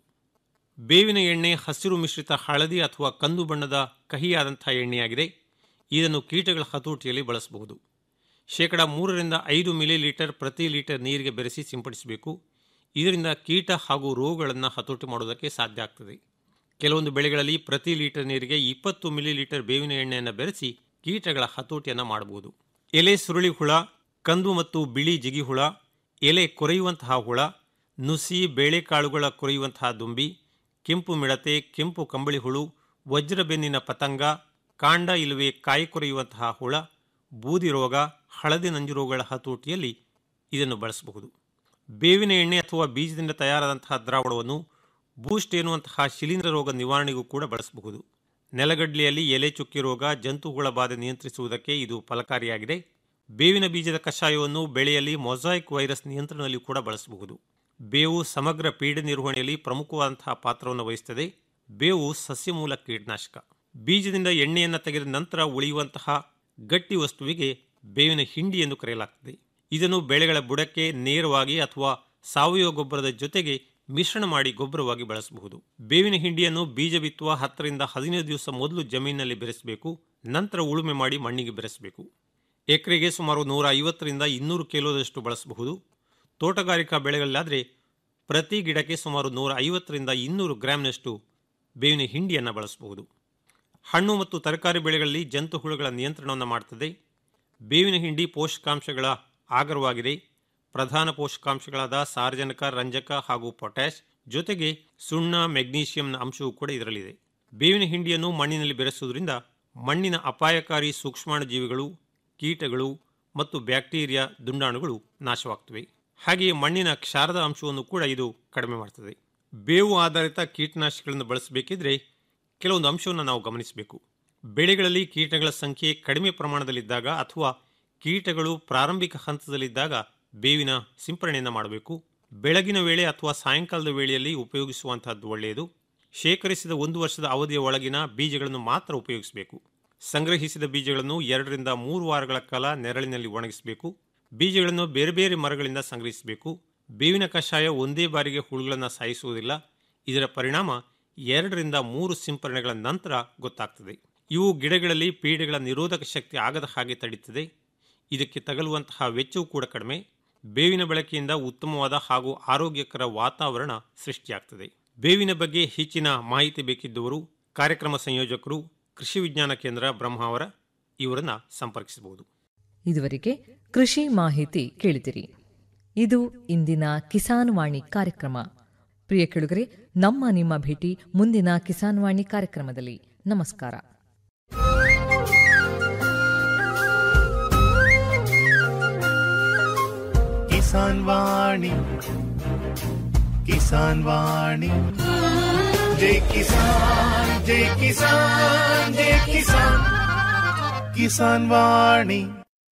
ಬೇವಿನ ಎಣ್ಣೆ ಹಸಿರು ಮಿಶ್ರಿತ ಹಳದಿ ಅಥವಾ ಕಂದು ಬಣ್ಣದ ಕಹಿಯಾದಂತಹ ಎಣ್ಣೆಯಾಗಿದೆ ಇದನ್ನು ಕೀಟಗಳ ಹತೋಟಿಯಲ್ಲಿ ಬಳಸಬಹುದು ಶೇಕಡ ಮೂರರಿಂದ ಐದು ಮಿಲಿ ಲೀಟರ್ ಪ್ರತಿ ಲೀಟರ್ ನೀರಿಗೆ ಬೆರೆಸಿ ಸಿಂಪಡಿಸಬೇಕು ಇದರಿಂದ ಕೀಟ ಹಾಗೂ ರೋಗಗಳನ್ನು ಹತೋಟಿ ಮಾಡುವುದಕ್ಕೆ ಸಾಧ್ಯ ಆಗ್ತದೆ ಕೆಲವೊಂದು ಬೆಳೆಗಳಲ್ಲಿ ಪ್ರತಿ ಲೀಟರ್ ನೀರಿಗೆ ಇಪ್ಪತ್ತು ಮಿಲಿ ಲೀಟರ್ ಬೇವಿನ ಎಣ್ಣೆಯನ್ನು ಬೆರೆಸಿ ಕೀಟಗಳ ಹತೋಟಿಯನ್ನು ಮಾಡಬಹುದು ಎಲೆ ಸುರುಳಿ ಹುಳ ಕಂದು ಮತ್ತು ಬಿಳಿ ಜಿಗಿ ಹುಳ ಎಲೆ ಕೊರೆಯುವಂತಹ ಹುಳ ನುಸಿ ಬೇಳೆಕಾಳುಗಳ ಕೊರೆಯುವಂತಹ ದುಂಬಿ ಕೆಂಪು ಮಿಡತೆ ಕೆಂಪು ಕಂಬಳಿ ಹುಳು ವಜ್ರಬೆನ್ನಿನ ಪತಂಗ ಕಾಂಡ ಇಲ್ಲವೇ ಕಾಯಿ ಕೊರೆಯುವಂತಹ ಹುಳ ಬೂದಿ ರೋಗ ಹಳದಿ ನಂಜು ರೋಗಗಳ ಹತೋಟಿಯಲ್ಲಿ ಇದನ್ನು ಬಳಸಬಹುದು ಬೇವಿನ ಎಣ್ಣೆ ಅಥವಾ ಬೀಜದಿಂದ ತಯಾರಾದಂತಹ ದ್ರಾವಣವನ್ನು ಬೂಸ್ಟ್ ಎನ್ನುವಂತಹ ಶಿಲೀಂಧ್ರ ರೋಗ ನಿವಾರಣೆಗೂ ಕೂಡ ಬಳಸಬಹುದು ನೆಲಗಡ್ಲೆಯಲ್ಲಿ ಎಲೆ ಚುಕ್ಕಿ ರೋಗ ಜಂತುಹುಳ ಬಾಧೆ ನಿಯಂತ್ರಿಸುವುದಕ್ಕೆ ಇದು ಫಲಕಾರಿಯಾಗಿದೆ ಬೇವಿನ ಬೀಜದ ಕಷಾಯವನ್ನು ಬೆಳೆಯಲ್ಲಿ ಮೊಸಾಯಿಕ್ ವೈರಸ್ ನಿಯಂತ್ರಣದಲ್ಲಿ ಕೂಡ ಬಳಸಬಹುದು ಬೇವು ಸಮಗ್ರ ಪೀಡೆ ನಿರ್ವಹಣೆಯಲ್ಲಿ ಪ್ರಮುಖವಾದಂತಹ ಪಾತ್ರವನ್ನು ವಹಿಸುತ್ತದೆ ಬೇವು ಸಸ್ಯಮೂಲ ಕೀಟನಾಶಕ ಬೀಜದಿಂದ ಎಣ್ಣೆಯನ್ನು ತೆಗೆದ ನಂತರ ಉಳಿಯುವಂತಹ ಗಟ್ಟಿ ವಸ್ತುವಿಗೆ ಬೇವಿನ ಹಿಂಡಿ ಎಂದು ಕರೆಯಲಾಗ್ತದೆ ಇದನ್ನು ಬೆಳೆಗಳ ಬುಡಕ್ಕೆ ನೇರವಾಗಿ ಅಥವಾ ಸಾವಯವ ಗೊಬ್ಬರದ ಜೊತೆಗೆ ಮಿಶ್ರಣ ಮಾಡಿ ಗೊಬ್ಬರವಾಗಿ ಬಳಸಬಹುದು ಬೇವಿನ ಹಿಂಡಿಯನ್ನು ಬೀಜ ಬಿತ್ತುವ ಹತ್ತರಿಂದ ಹದಿನೈದು ದಿವಸ ಮೊದಲು ಜಮೀನಿನಲ್ಲಿ ಬೆರೆಸಬೇಕು ನಂತರ ಉಳುಮೆ ಮಾಡಿ ಮಣ್ಣಿಗೆ ಬೆರೆಸಬೇಕು ಎಕರೆಗೆ ಸುಮಾರು ನೂರ ಐವತ್ತರಿಂದ ಇನ್ನೂರು ಕಿಲೋದಷ್ಟು ಬಳಸಬಹುದು ತೋಟಗಾರಿಕಾ ಬೆಳೆಗಳಲ್ಲಾದರೆ ಪ್ರತಿ ಗಿಡಕ್ಕೆ ಸುಮಾರು ನೂರ ಐವತ್ತರಿಂದ ಇನ್ನೂರು ಗ್ರಾಂನಷ್ಟು ಬೇವಿನ ಹಿಂಡಿಯನ್ನು ಬಳಸಬಹುದು ಹಣ್ಣು ಮತ್ತು ತರಕಾರಿ ಬೆಳೆಗಳಲ್ಲಿ ಜಂತು ಹುಳುಗಳ ನಿಯಂತ್ರಣವನ್ನು ಮಾಡುತ್ತದೆ ಬೇವಿನ ಹಿಂಡಿ ಪೋಷಕಾಂಶಗಳ ಆಗರವಾಗಿದೆ ಪ್ರಧಾನ ಪೋಷಕಾಂಶಗಳಾದ ಸಾರಜನಕ ರಂಜಕ ಹಾಗೂ ಪೊಟ್ಯಾಶ್ ಜೊತೆಗೆ ಸುಣ್ಣ ಮೆಗ್ನೀಷಿಯಂನ ಅಂಶವೂ ಕೂಡ ಇದರಲ್ಲಿದೆ ಬೇವಿನ ಹಿಂಡಿಯನ್ನು ಮಣ್ಣಿನಲ್ಲಿ ಬೆರೆಸುವುದರಿಂದ ಮಣ್ಣಿನ ಅಪಾಯಕಾರಿ ಸೂಕ್ಷ್ಮಾಣು ಜೀವಿಗಳು ಕೀಟಗಳು ಮತ್ತು ಬ್ಯಾಕ್ಟೀರಿಯಾ ದುಂಡಾಣುಗಳು ನಾಶವಾಗ್ತವೆ ಹಾಗೆಯೇ ಮಣ್ಣಿನ ಕ್ಷಾರದ ಅಂಶವನ್ನು ಕೂಡ ಇದು ಕಡಿಮೆ ಮಾಡ್ತದೆ ಬೇವು ಆಧಾರಿತ ಕೀಟನಾಶಕಗಳನ್ನು ಬಳಸಬೇಕಿದ್ರೆ ಕೆಲವೊಂದು ಅಂಶವನ್ನು ನಾವು ಗಮನಿಸಬೇಕು ಬೆಳೆಗಳಲ್ಲಿ ಕೀಟಗಳ ಸಂಖ್ಯೆ ಕಡಿಮೆ ಪ್ರಮಾಣದಲ್ಲಿದ್ದಾಗ ಅಥವಾ ಕೀಟಗಳು ಪ್ರಾರಂಭಿಕ ಹಂತದಲ್ಲಿದ್ದಾಗ ಬೇವಿನ ಸಿಂಪರಣೆಯನ್ನು ಮಾಡಬೇಕು ಬೆಳಗಿನ ವೇಳೆ ಅಥವಾ ಸಾಯಂಕಾಲದ ವೇಳೆಯಲ್ಲಿ ಉಪಯೋಗಿಸುವಂತಹದ್ದು ಒಳ್ಳೆಯದು ಶೇಖರಿಸಿದ ಒಂದು ವರ್ಷದ ಅವಧಿಯ ಒಳಗಿನ ಬೀಜಗಳನ್ನು ಮಾತ್ರ ಉಪಯೋಗಿಸಬೇಕು ಸಂಗ್ರಹಿಸಿದ ಬೀಜಗಳನ್ನು ಎರಡರಿಂದ ಮೂರು ವಾರಗಳ ಕಾಲ ನೆರಳಿನಲ್ಲಿ ಒಣಗಿಸಬೇಕು ಬೀಜಗಳನ್ನು ಬೇರೆ ಬೇರೆ ಮರಗಳಿಂದ ಸಂಗ್ರಹಿಸಬೇಕು ಬೇವಿನ ಕಷಾಯ ಒಂದೇ ಬಾರಿಗೆ ಹುಳುಗಳನ್ನು ಸಾಯಿಸುವುದಿಲ್ಲ ಇದರ ಪರಿಣಾಮ ಎರಡರಿಂದ ಮೂರು ಸಿಂಪರಣೆಗಳ ನಂತರ ಗೊತ್ತಾಗ್ತದೆ ಇವು ಗಿಡಗಳಲ್ಲಿ ಪೀಡೆಗಳ ನಿರೋಧಕ ಶಕ್ತಿ ಆಗದ ಹಾಗೆ ತಡೀತದೆ ಇದಕ್ಕೆ ತಗಲುವಂತಹ ವೆಚ್ಚವೂ ಕೂಡ ಕಡಿಮೆ ಬೇವಿನ ಬಳಕೆಯಿಂದ ಉತ್ತಮವಾದ ಹಾಗೂ ಆರೋಗ್ಯಕರ ವಾತಾವರಣ ಸೃಷ್ಟಿಯಾಗ್ತದೆ ಬೇವಿನ ಬಗ್ಗೆ ಹೆಚ್ಚಿನ ಮಾಹಿತಿ ಬೇಕಿದ್ದವರು ಕಾರ್ಯಕ್ರಮ ಸಂಯೋಜಕರು ಕೃಷಿ ವಿಜ್ಞಾನ ಕೇಂದ್ರ ಬ್ರಹ್ಮಾವರ ಇವರನ್ನ ಸಂಪರ್ಕಿಸಬಹುದು ಇದುವರೆಗೆ ಕೃಷಿ ಮಾಹಿತಿ ಕೇಳಿದಿರಿ ಇದು ಇಂದಿನ ಕಿಸಾನ್ ವಾಣಿ ಕಾರ್ಯಕ್ರಮ ಪ್ರಿಯ ಕೆಳುಗರೆ ನಮ್ಮ ನಿಮ್ಮ ಭೇಟಿ ಮುಂದಿನ ಕಿಸಾನ್ ವಾಣಿ ಕಾರ್ಯಕ್ರಮದಲ್ಲಿ ನಮಸ್ಕಾರ ಕಿಸಾನ್ ವಾಣಿ ಕಿಸಾನ್ ವಾಣಿ ಜೈ ಕಿಸಾನ್ ಜೈ ಕಿಸಾನ್ ಜೈ ಕಿಸಾನ್ ಕಿಸಾನ್ ವಾಣಿ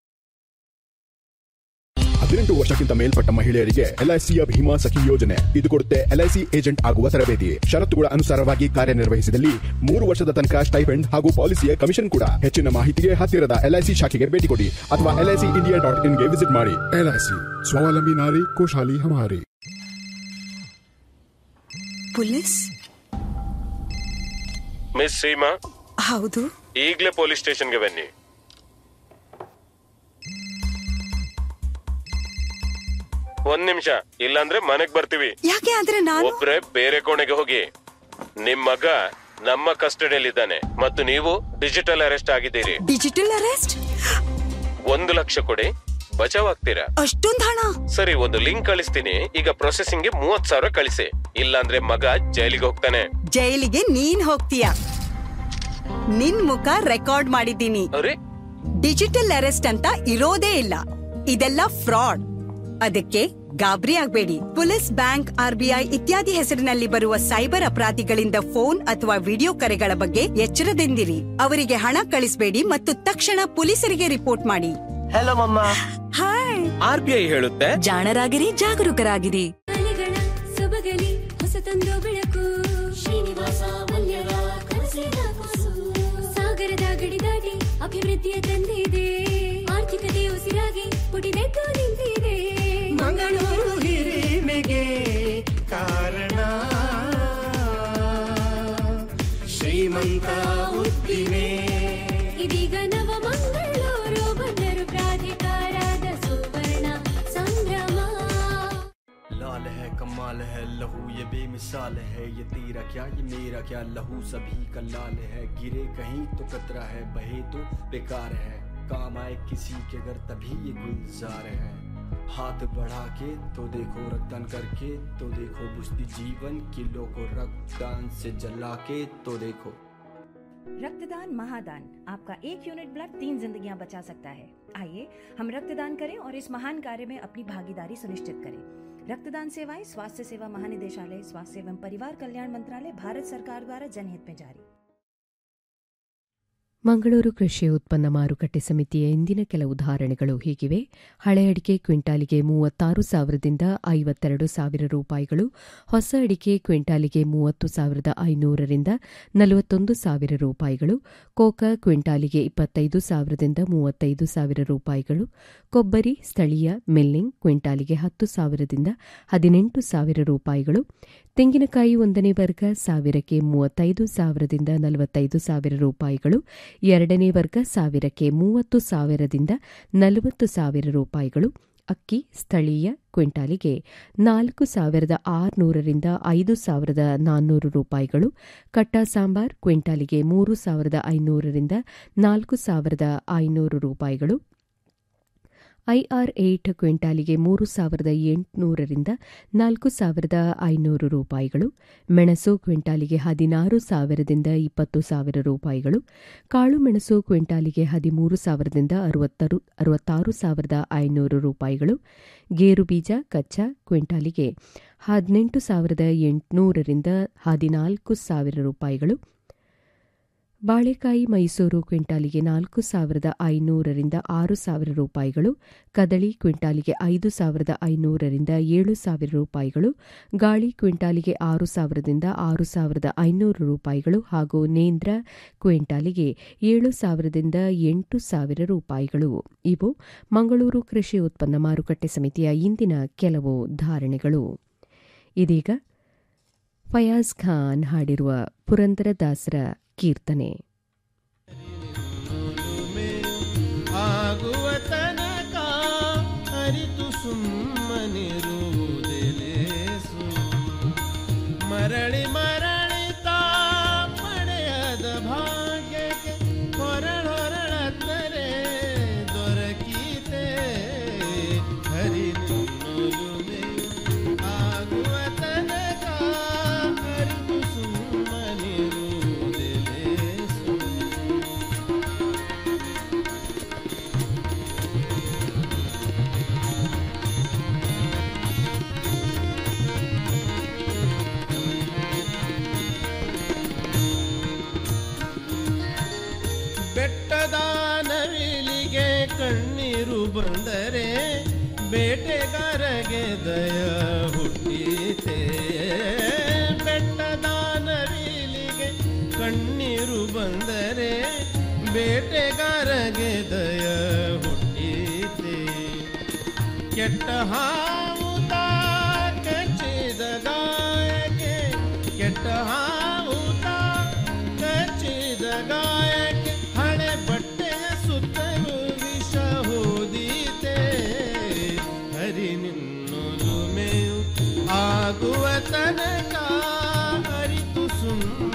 ಹದಿನೆಂಟು ವರ್ಷಕ್ಕಿಂತ ಮೇಲ್ಪಟ್ಟ ಮಹಿಳೆಯರಿಗೆ ಎಲ್ಐಸಿಯ ಭೀಮಾ ಸಖಿ ಯೋಜನೆ ಇದು ಕೊಡುತ್ತೆ ಎಲ್ಐಸಿ ಏಜೆಂಟ್ ಆಗುವ ತರಬೇತಿ ಷರತ್ತುಗಳ ಅನುಸಾರವಾಗಿ ಕಾರ್ಯನಿರ್ವಹಿಸಿದಲ್ಲಿ ಮೂರು ವರ್ಷದ ತನಕ ಸ್ಟೈಫೆಂಡ್ ಹಾಗೂ ಪಾಲಿಸಿಯ ಕಮಿಷನ್ ಕೂಡ ಹೆಚ್ಚಿನ ಮಾಹಿತಿಗೆ ಹತ್ತಿರದ ಎಲ್ಐಸಿ ಶಾಖೆಗೆ ಭೇಟಿ ಕೊಡಿ ಅಥವಾ ಎಲ್ಐಸಿ ಇಂಡಿಯಾ ಡಾಟ್ ಇನ್ಗೆ ವಿಸಿಟ್ ಮಾಡಿ ಎಲ್ಐಸಿ ಸ್ವಾವಲಂಬಿ ನಾರಿ ಕೋಶಾಲಿ ಹಮಾರಿ ಪೊಲೀಸ್ ಮಿಸ್ ಸೀಮಾ ಹೌದು ಈಗಲೇ ಪೊಲೀಸ್ ಸ್ಟೇಷನ್ಗೆ ಬನ್ನಿ ಒಂದ್ ನಿಮಿಷ ಇಲ್ಲಾಂದ್ರೆ ಮನೆಗ್ ಬರ್ತೀವಿ ಯಾಕೆ ಆದ್ರೆ ನಾನು ಒಬ್ರೆ ಬೇರೆ ಕೋಣೆಗೆ ಹೋಗಿ ನಿಮ್ ಮಗ ನಮ್ಮ ಕಸ್ಟಡಿಯಲ್ಲಿದ್ದಾನೆ ಮತ್ತು ನೀವು ಡಿಜಿಟಲ್ ಅರೆಸ್ಟ್ ಆಗಿದ್ದೀರಿ ಡಿಜಿಟಲ್ ಅರೆಸ್ಟ್ ಒಂದು ಲಕ್ಷ ಕೊಡಿ ಬಚಾವ್ ಆಗ್ತೀರಾ ಅಷ್ಟೊಂದ್ ಹಣ ಸರಿ ಒಂದು ಲಿಂಕ್ ಕಳಿಸ್ತೀನಿ ಈಗ ಪ್ರೊಸೆಸಿಂಗ್ ಗೆ ಮೂವತ್ ಸಾವಿರ ಕಳಿಸಿ ಇಲ್ಲಾಂದ್ರೆ ಮಗ ಜೈಲಿಗೆ ಹೋಗ್ತಾನೆ ಜೈಲಿಗೆ ನೀನ್ ಹೋಗ್ತೀಯ ನಿನ್ ಮುಖ ರೆಕಾರ್ಡ್ ಮಾಡಿದ್ದೀನಿ ಅರೆ ಡಿಜಿಟಲ್ ಅರೆಸ್ಟ್ ಅಂತ ಇರೋದೇ ಇಲ್ಲ ಇದೆಲ್ಲ ಫ್ರಾಡ್ ಅದಕ್ಕೆ ಗಾಬರಿ ಆಗ್ಬೇಡಿ ಪೊಲೀಸ್ ಬ್ಯಾಂಕ್ ಆರ್ಬಿಐ ಇತ್ಯಾದಿ ಹೆಸರಿನಲ್ಲಿ ಬರುವ ಸೈಬರ್ ಅಪರಾಧಿಗಳಿಂದ ಫೋನ್ ಅಥವಾ ವಿಡಿಯೋ ಕರೆಗಳ ಬಗ್ಗೆ ಎಚ್ಚರದಿಂದಿರಿ ಅವರಿಗೆ ಹಣ ಕಳಿಸಬೇಡಿ ಮತ್ತು ತಕ್ಷಣ ಪೊಲೀಸರಿಗೆ ರಿಪೋರ್ಟ್ ಮಾಡಿ ಹಲೋ ಮಮ್ಮ ಹಾಯ್ ಆರ್ ಬಿ ಐ ಹೇಳುತ್ತೆ ಜಾಣರಾಗಿರಿ ಜಾಗರೂಕರಾಗಿರಿ ಅಲೆಗಳ ಸೊಬಗಲಿ ಹೊಸತೊಂದು ಬೆಳಕು ಶ್ರೀನಿವಾಸ ಮಲ್ಯರ ಕನಸಿನ ಕೂಸು ಸಾಗರದ ಗಡಿ ದಾಟಿ ಅಭಿವೃದ್ಧಿಯ ತಂದಿದೆ ಆರ್ಥಿಕತೆ ಉಸಿರಾಗಿ ಪುಟಿದೆದ್ದು ನಿಂತಿದೆ ಮಂಗಳೂರು ಹಿರಿಮೆಗೆ ಕಾರಣ ಶ್ರೀಮಂತ ಉದ್ದಿಮೆ ಇದೀಗ ನವ ಮಂಗಳೂರು ಬಂದರು ಪ್ರಾಧಿಕಾರದ ಸುವರ್ಣ ಸಂಭ್ರಮ लाल है कमाल है लहू ये बेमिसाल है ये तेरा क्या ये मेरा क्या लहू सभी का लाल है गिरे कहीं तो कतरा है बहे तो बेकार है काम आए किसी के घर तभी ये गुलजार है हाथ बढ़ा के तो देखो रक्तदान करके तो देखो बुझती जीवन किलो को रक्तदान से जला के तो देखो रक्तदान महादान आपका एक यूनिट ब्लड तीन जिंदगियां बचा सकता है आइए हम रक्तदान करें और इस महान कार्य में अपनी भागीदारी सुनिश्चित करें रक्तदान सेवाएं स्वास्थ्य सेवा महानिदेशालय स्वास्थ्य एवं परिवार कल्याण मंत्रालय भारत सरकार द्वारा जनहित में जारी ಮಂಗಳೂರು ಕೃಷಿ ಉತ್ಪನ್ನ ಮಾರುಕಟ್ಟೆ ಸಮಿತಿಯ ಇಂದಿನ ಕೆಲವು ಧಾರಣೆಗಳು ಹೀಗಿವೆ ಹಳೆ ಅಡಿಕೆ ಕ್ವಿಂಟಾಲಿಗೆ ಮೂವತ್ತಾರು ಸಾವಿರದಿಂದ ಐವತ್ತೆರಡು ಸಾವಿರ ರೂಪಾಯಿಗಳು ಹೊಸ ಅಡಿಕೆ ಕ್ವಿಂಟಾಲಿಗೆ ಮೂವತ್ತು ಸಾವಿರದ ಐನೂರರಿಂದ ನಲವತ್ತೊಂದು ಸಾವಿರ ರೂಪಾಯಿಗಳು ಕೋಕಾ ಕ್ವಿಂಟಾಲಿಗೆ ಇಪ್ಪತ್ತೈದು ಸಾವಿರದಿಂದ ಮೂವತ್ತೈದು ಸಾವಿರ ರೂಪಾಯಿಗಳು ಕೊಬ್ಬರಿ ಸ್ಥಳೀಯ ಮಿಲ್ಲಿಂಗ್ ಕ್ವಿಂಟಾಲಿಗೆ ಹತ್ತು ಸಾವಿರದಿಂದ ಹದಿನೆಂಟು ಸಾವಿರ ರೂಪಾಯಿಗಳು ತೆಂಗಿನಕಾಯಿ ಒಂದನೇ ವರ್ಗ ಸಾವಿರಕ್ಕೆ ಮೂವತ್ತೈದು ಸಾವಿರದಿಂದ ನಲವತ್ತೈದು ಸಾವಿರ ರೂಪಾಯಿಗಳು ಎರಡನೇ ವರ್ಗ ಸಾವಿರಕ್ಕೆ ಮೂವತ್ತು ಸಾವಿರದಿಂದ ನಲವತ್ತು ಸಾವಿರ ರೂಪಾಯಿಗಳು ಅಕ್ಕಿ ಸ್ಥಳೀಯ ಕ್ವಿಂಟಾಲಿಗೆ ನಾಲ್ಕು ಸಾವಿರದ ಆರುನೂರರಿಂದ ಐದು ಸಾವಿರದ ನಾನ್ನೂರು ರೂಪಾಯಿಗಳು ಕಟ್ಟ ಸಾಂಬಾರ್ ಕ್ವಿಂಟಾಲಿಗೆ ಮೂರು ಸಾವಿರದ ಐನೂರರಿಂದ ನಾಲ್ಕು ಸಾವಿರದ ಐನೂರು ರೂಪಾಯಿಗಳು ಐಆರ್ ಏಟ್ ಕ್ವಿಂಟಾಲಿಗೆ ಮೂರು ಸಾವಿರದ ಎಂಟುನೂರರಿಂದ ನಾಲ್ಕು ಸಾವಿರದ ಐನೂರು ರೂಪಾಯಿಗಳು ಮೆಣಸು ಕ್ವಿಂಟಾಲಿಗೆ ಹದಿನಾರು ಸಾವಿರದಿಂದ ಇಪ್ಪತ್ತು ಸಾವಿರ ರೂಪಾಯಿಗಳು ಕಾಳು ಮೆಣಸು ಕ್ವಿಂಟಾಲಿಗೆ ಹದಿಮೂರು ಸಾವಿರದಿಂದ ಅರವತ್ತರು ಅರವತ್ತಾರು ಸಾವಿರದ ಐನೂರು ರೂಪಾಯಿಗಳು ಗೇರು ಬೀಜ ಕಚ್ಚಾ ಕ್ವಿಂಟಾಲಿಗೆ ಹದಿನೆಂಟು ಸಾವಿರದ ಎಂಟುನೂರರಿಂದ ಹದಿನಾಲ್ಕು ಸಾವಿರ ರೂಪಾಯಿಗಳು ಬಾಳೆಕಾಯಿ ಮೈಸೂರು ಕ್ವಿಂಟಾಲಿಗೆ ನಾಲ್ಕು ಸಾವಿರದ ಐನೂರರಿಂದ ಆರು ಸಾವಿರ ರೂಪಾಯಿಗಳು ಕದಳಿ ಕ್ವಿಂಟಾಲಿಗೆ ಐದು ಸಾವಿರದ ಐನೂರರಿಂದ ಏಳು ಸಾವಿರ ರೂಪಾಯಿಗಳು ಗಾಳಿ ಕ್ವಿಂಟಾಲಿಗೆ ಆರು ಸಾವಿರದಿಂದ ಆರು ಸಾವಿರದ ಐನೂರು ರೂಪಾಯಿಗಳು ಹಾಗೂ ನೇಂದ್ರ ಕ್ವಿಂಟಾಲಿಗೆ ಏಳು ಸಾವಿರದಿಂದ ಎಂಟು ಸಾವಿರ ರೂಪಾಯಿಗಳು ಇವು ಮಂಗಳೂರು ಕೃಷಿ ಉತ್ಪನ್ನ ಮಾರುಕಟ್ಟೆ ಸಮಿತಿಯ ಇಂದಿನ ಕೆಲವು ಧಾರಣೆಗಳು ಇದೀಗ ಫಯಾಜ್ ಖಾನ್ ಹಾಡಿರುವ ಪುರಂದರದಾಸರ ಕೀರ್ತನೆ ಆಗುವ ತನಕ ಅರಿತು ಸುಮ್ಮನಿರುವುದೆಲೇಸು ಮರಳಿ ಮರಳಿತ ಪಡೆಯದ ಭಾಗ್ಯಕ್ಕೆ ಹೊರಳೊರಳತ್ತರೆ ದೊರಕೀತೆ ಹರಿ ನಿನ್ನೊಲುಮೆ ಆಗುವ ತನಕ ಅರಿತು ಸುಮ್ಮನಿರುವುದೆಲೇಸು ಬಂದರೆ ಬೇಟೆಗಾರಗೆ ದಯ ಹುಟ್ಟೀತೆ ಬೆಟ್ಟದ ನವಿಲಿಗೆ ಕಣ್ಣೀರು ಬಂದರೆ ಬೇಟೆಗಾರಗೆ ದಯ ಹುಟ್ಟೀತೆ ಕೆಟ್ಟ ಹಾವು ತಾ ಕಚ್ಚಿದ ಗಾಯಕ್ಕೆ ಕೆಟ್ಟ ಹಾವು ತಾ ಕಚ್ಚಿದ ಗಾಯಕ್ಕೆ ಹಳೆ ಬಟ್ಟೆಯ ಸುತ್ತಲೂ ವಿಷ ಹೋದೀತೆ ಹರಿ ನಿನ್ನೊಲುಮೆಯು ಆಗುವ ತನಕ ಅರಿತು ಸುಮ್ಮನೆ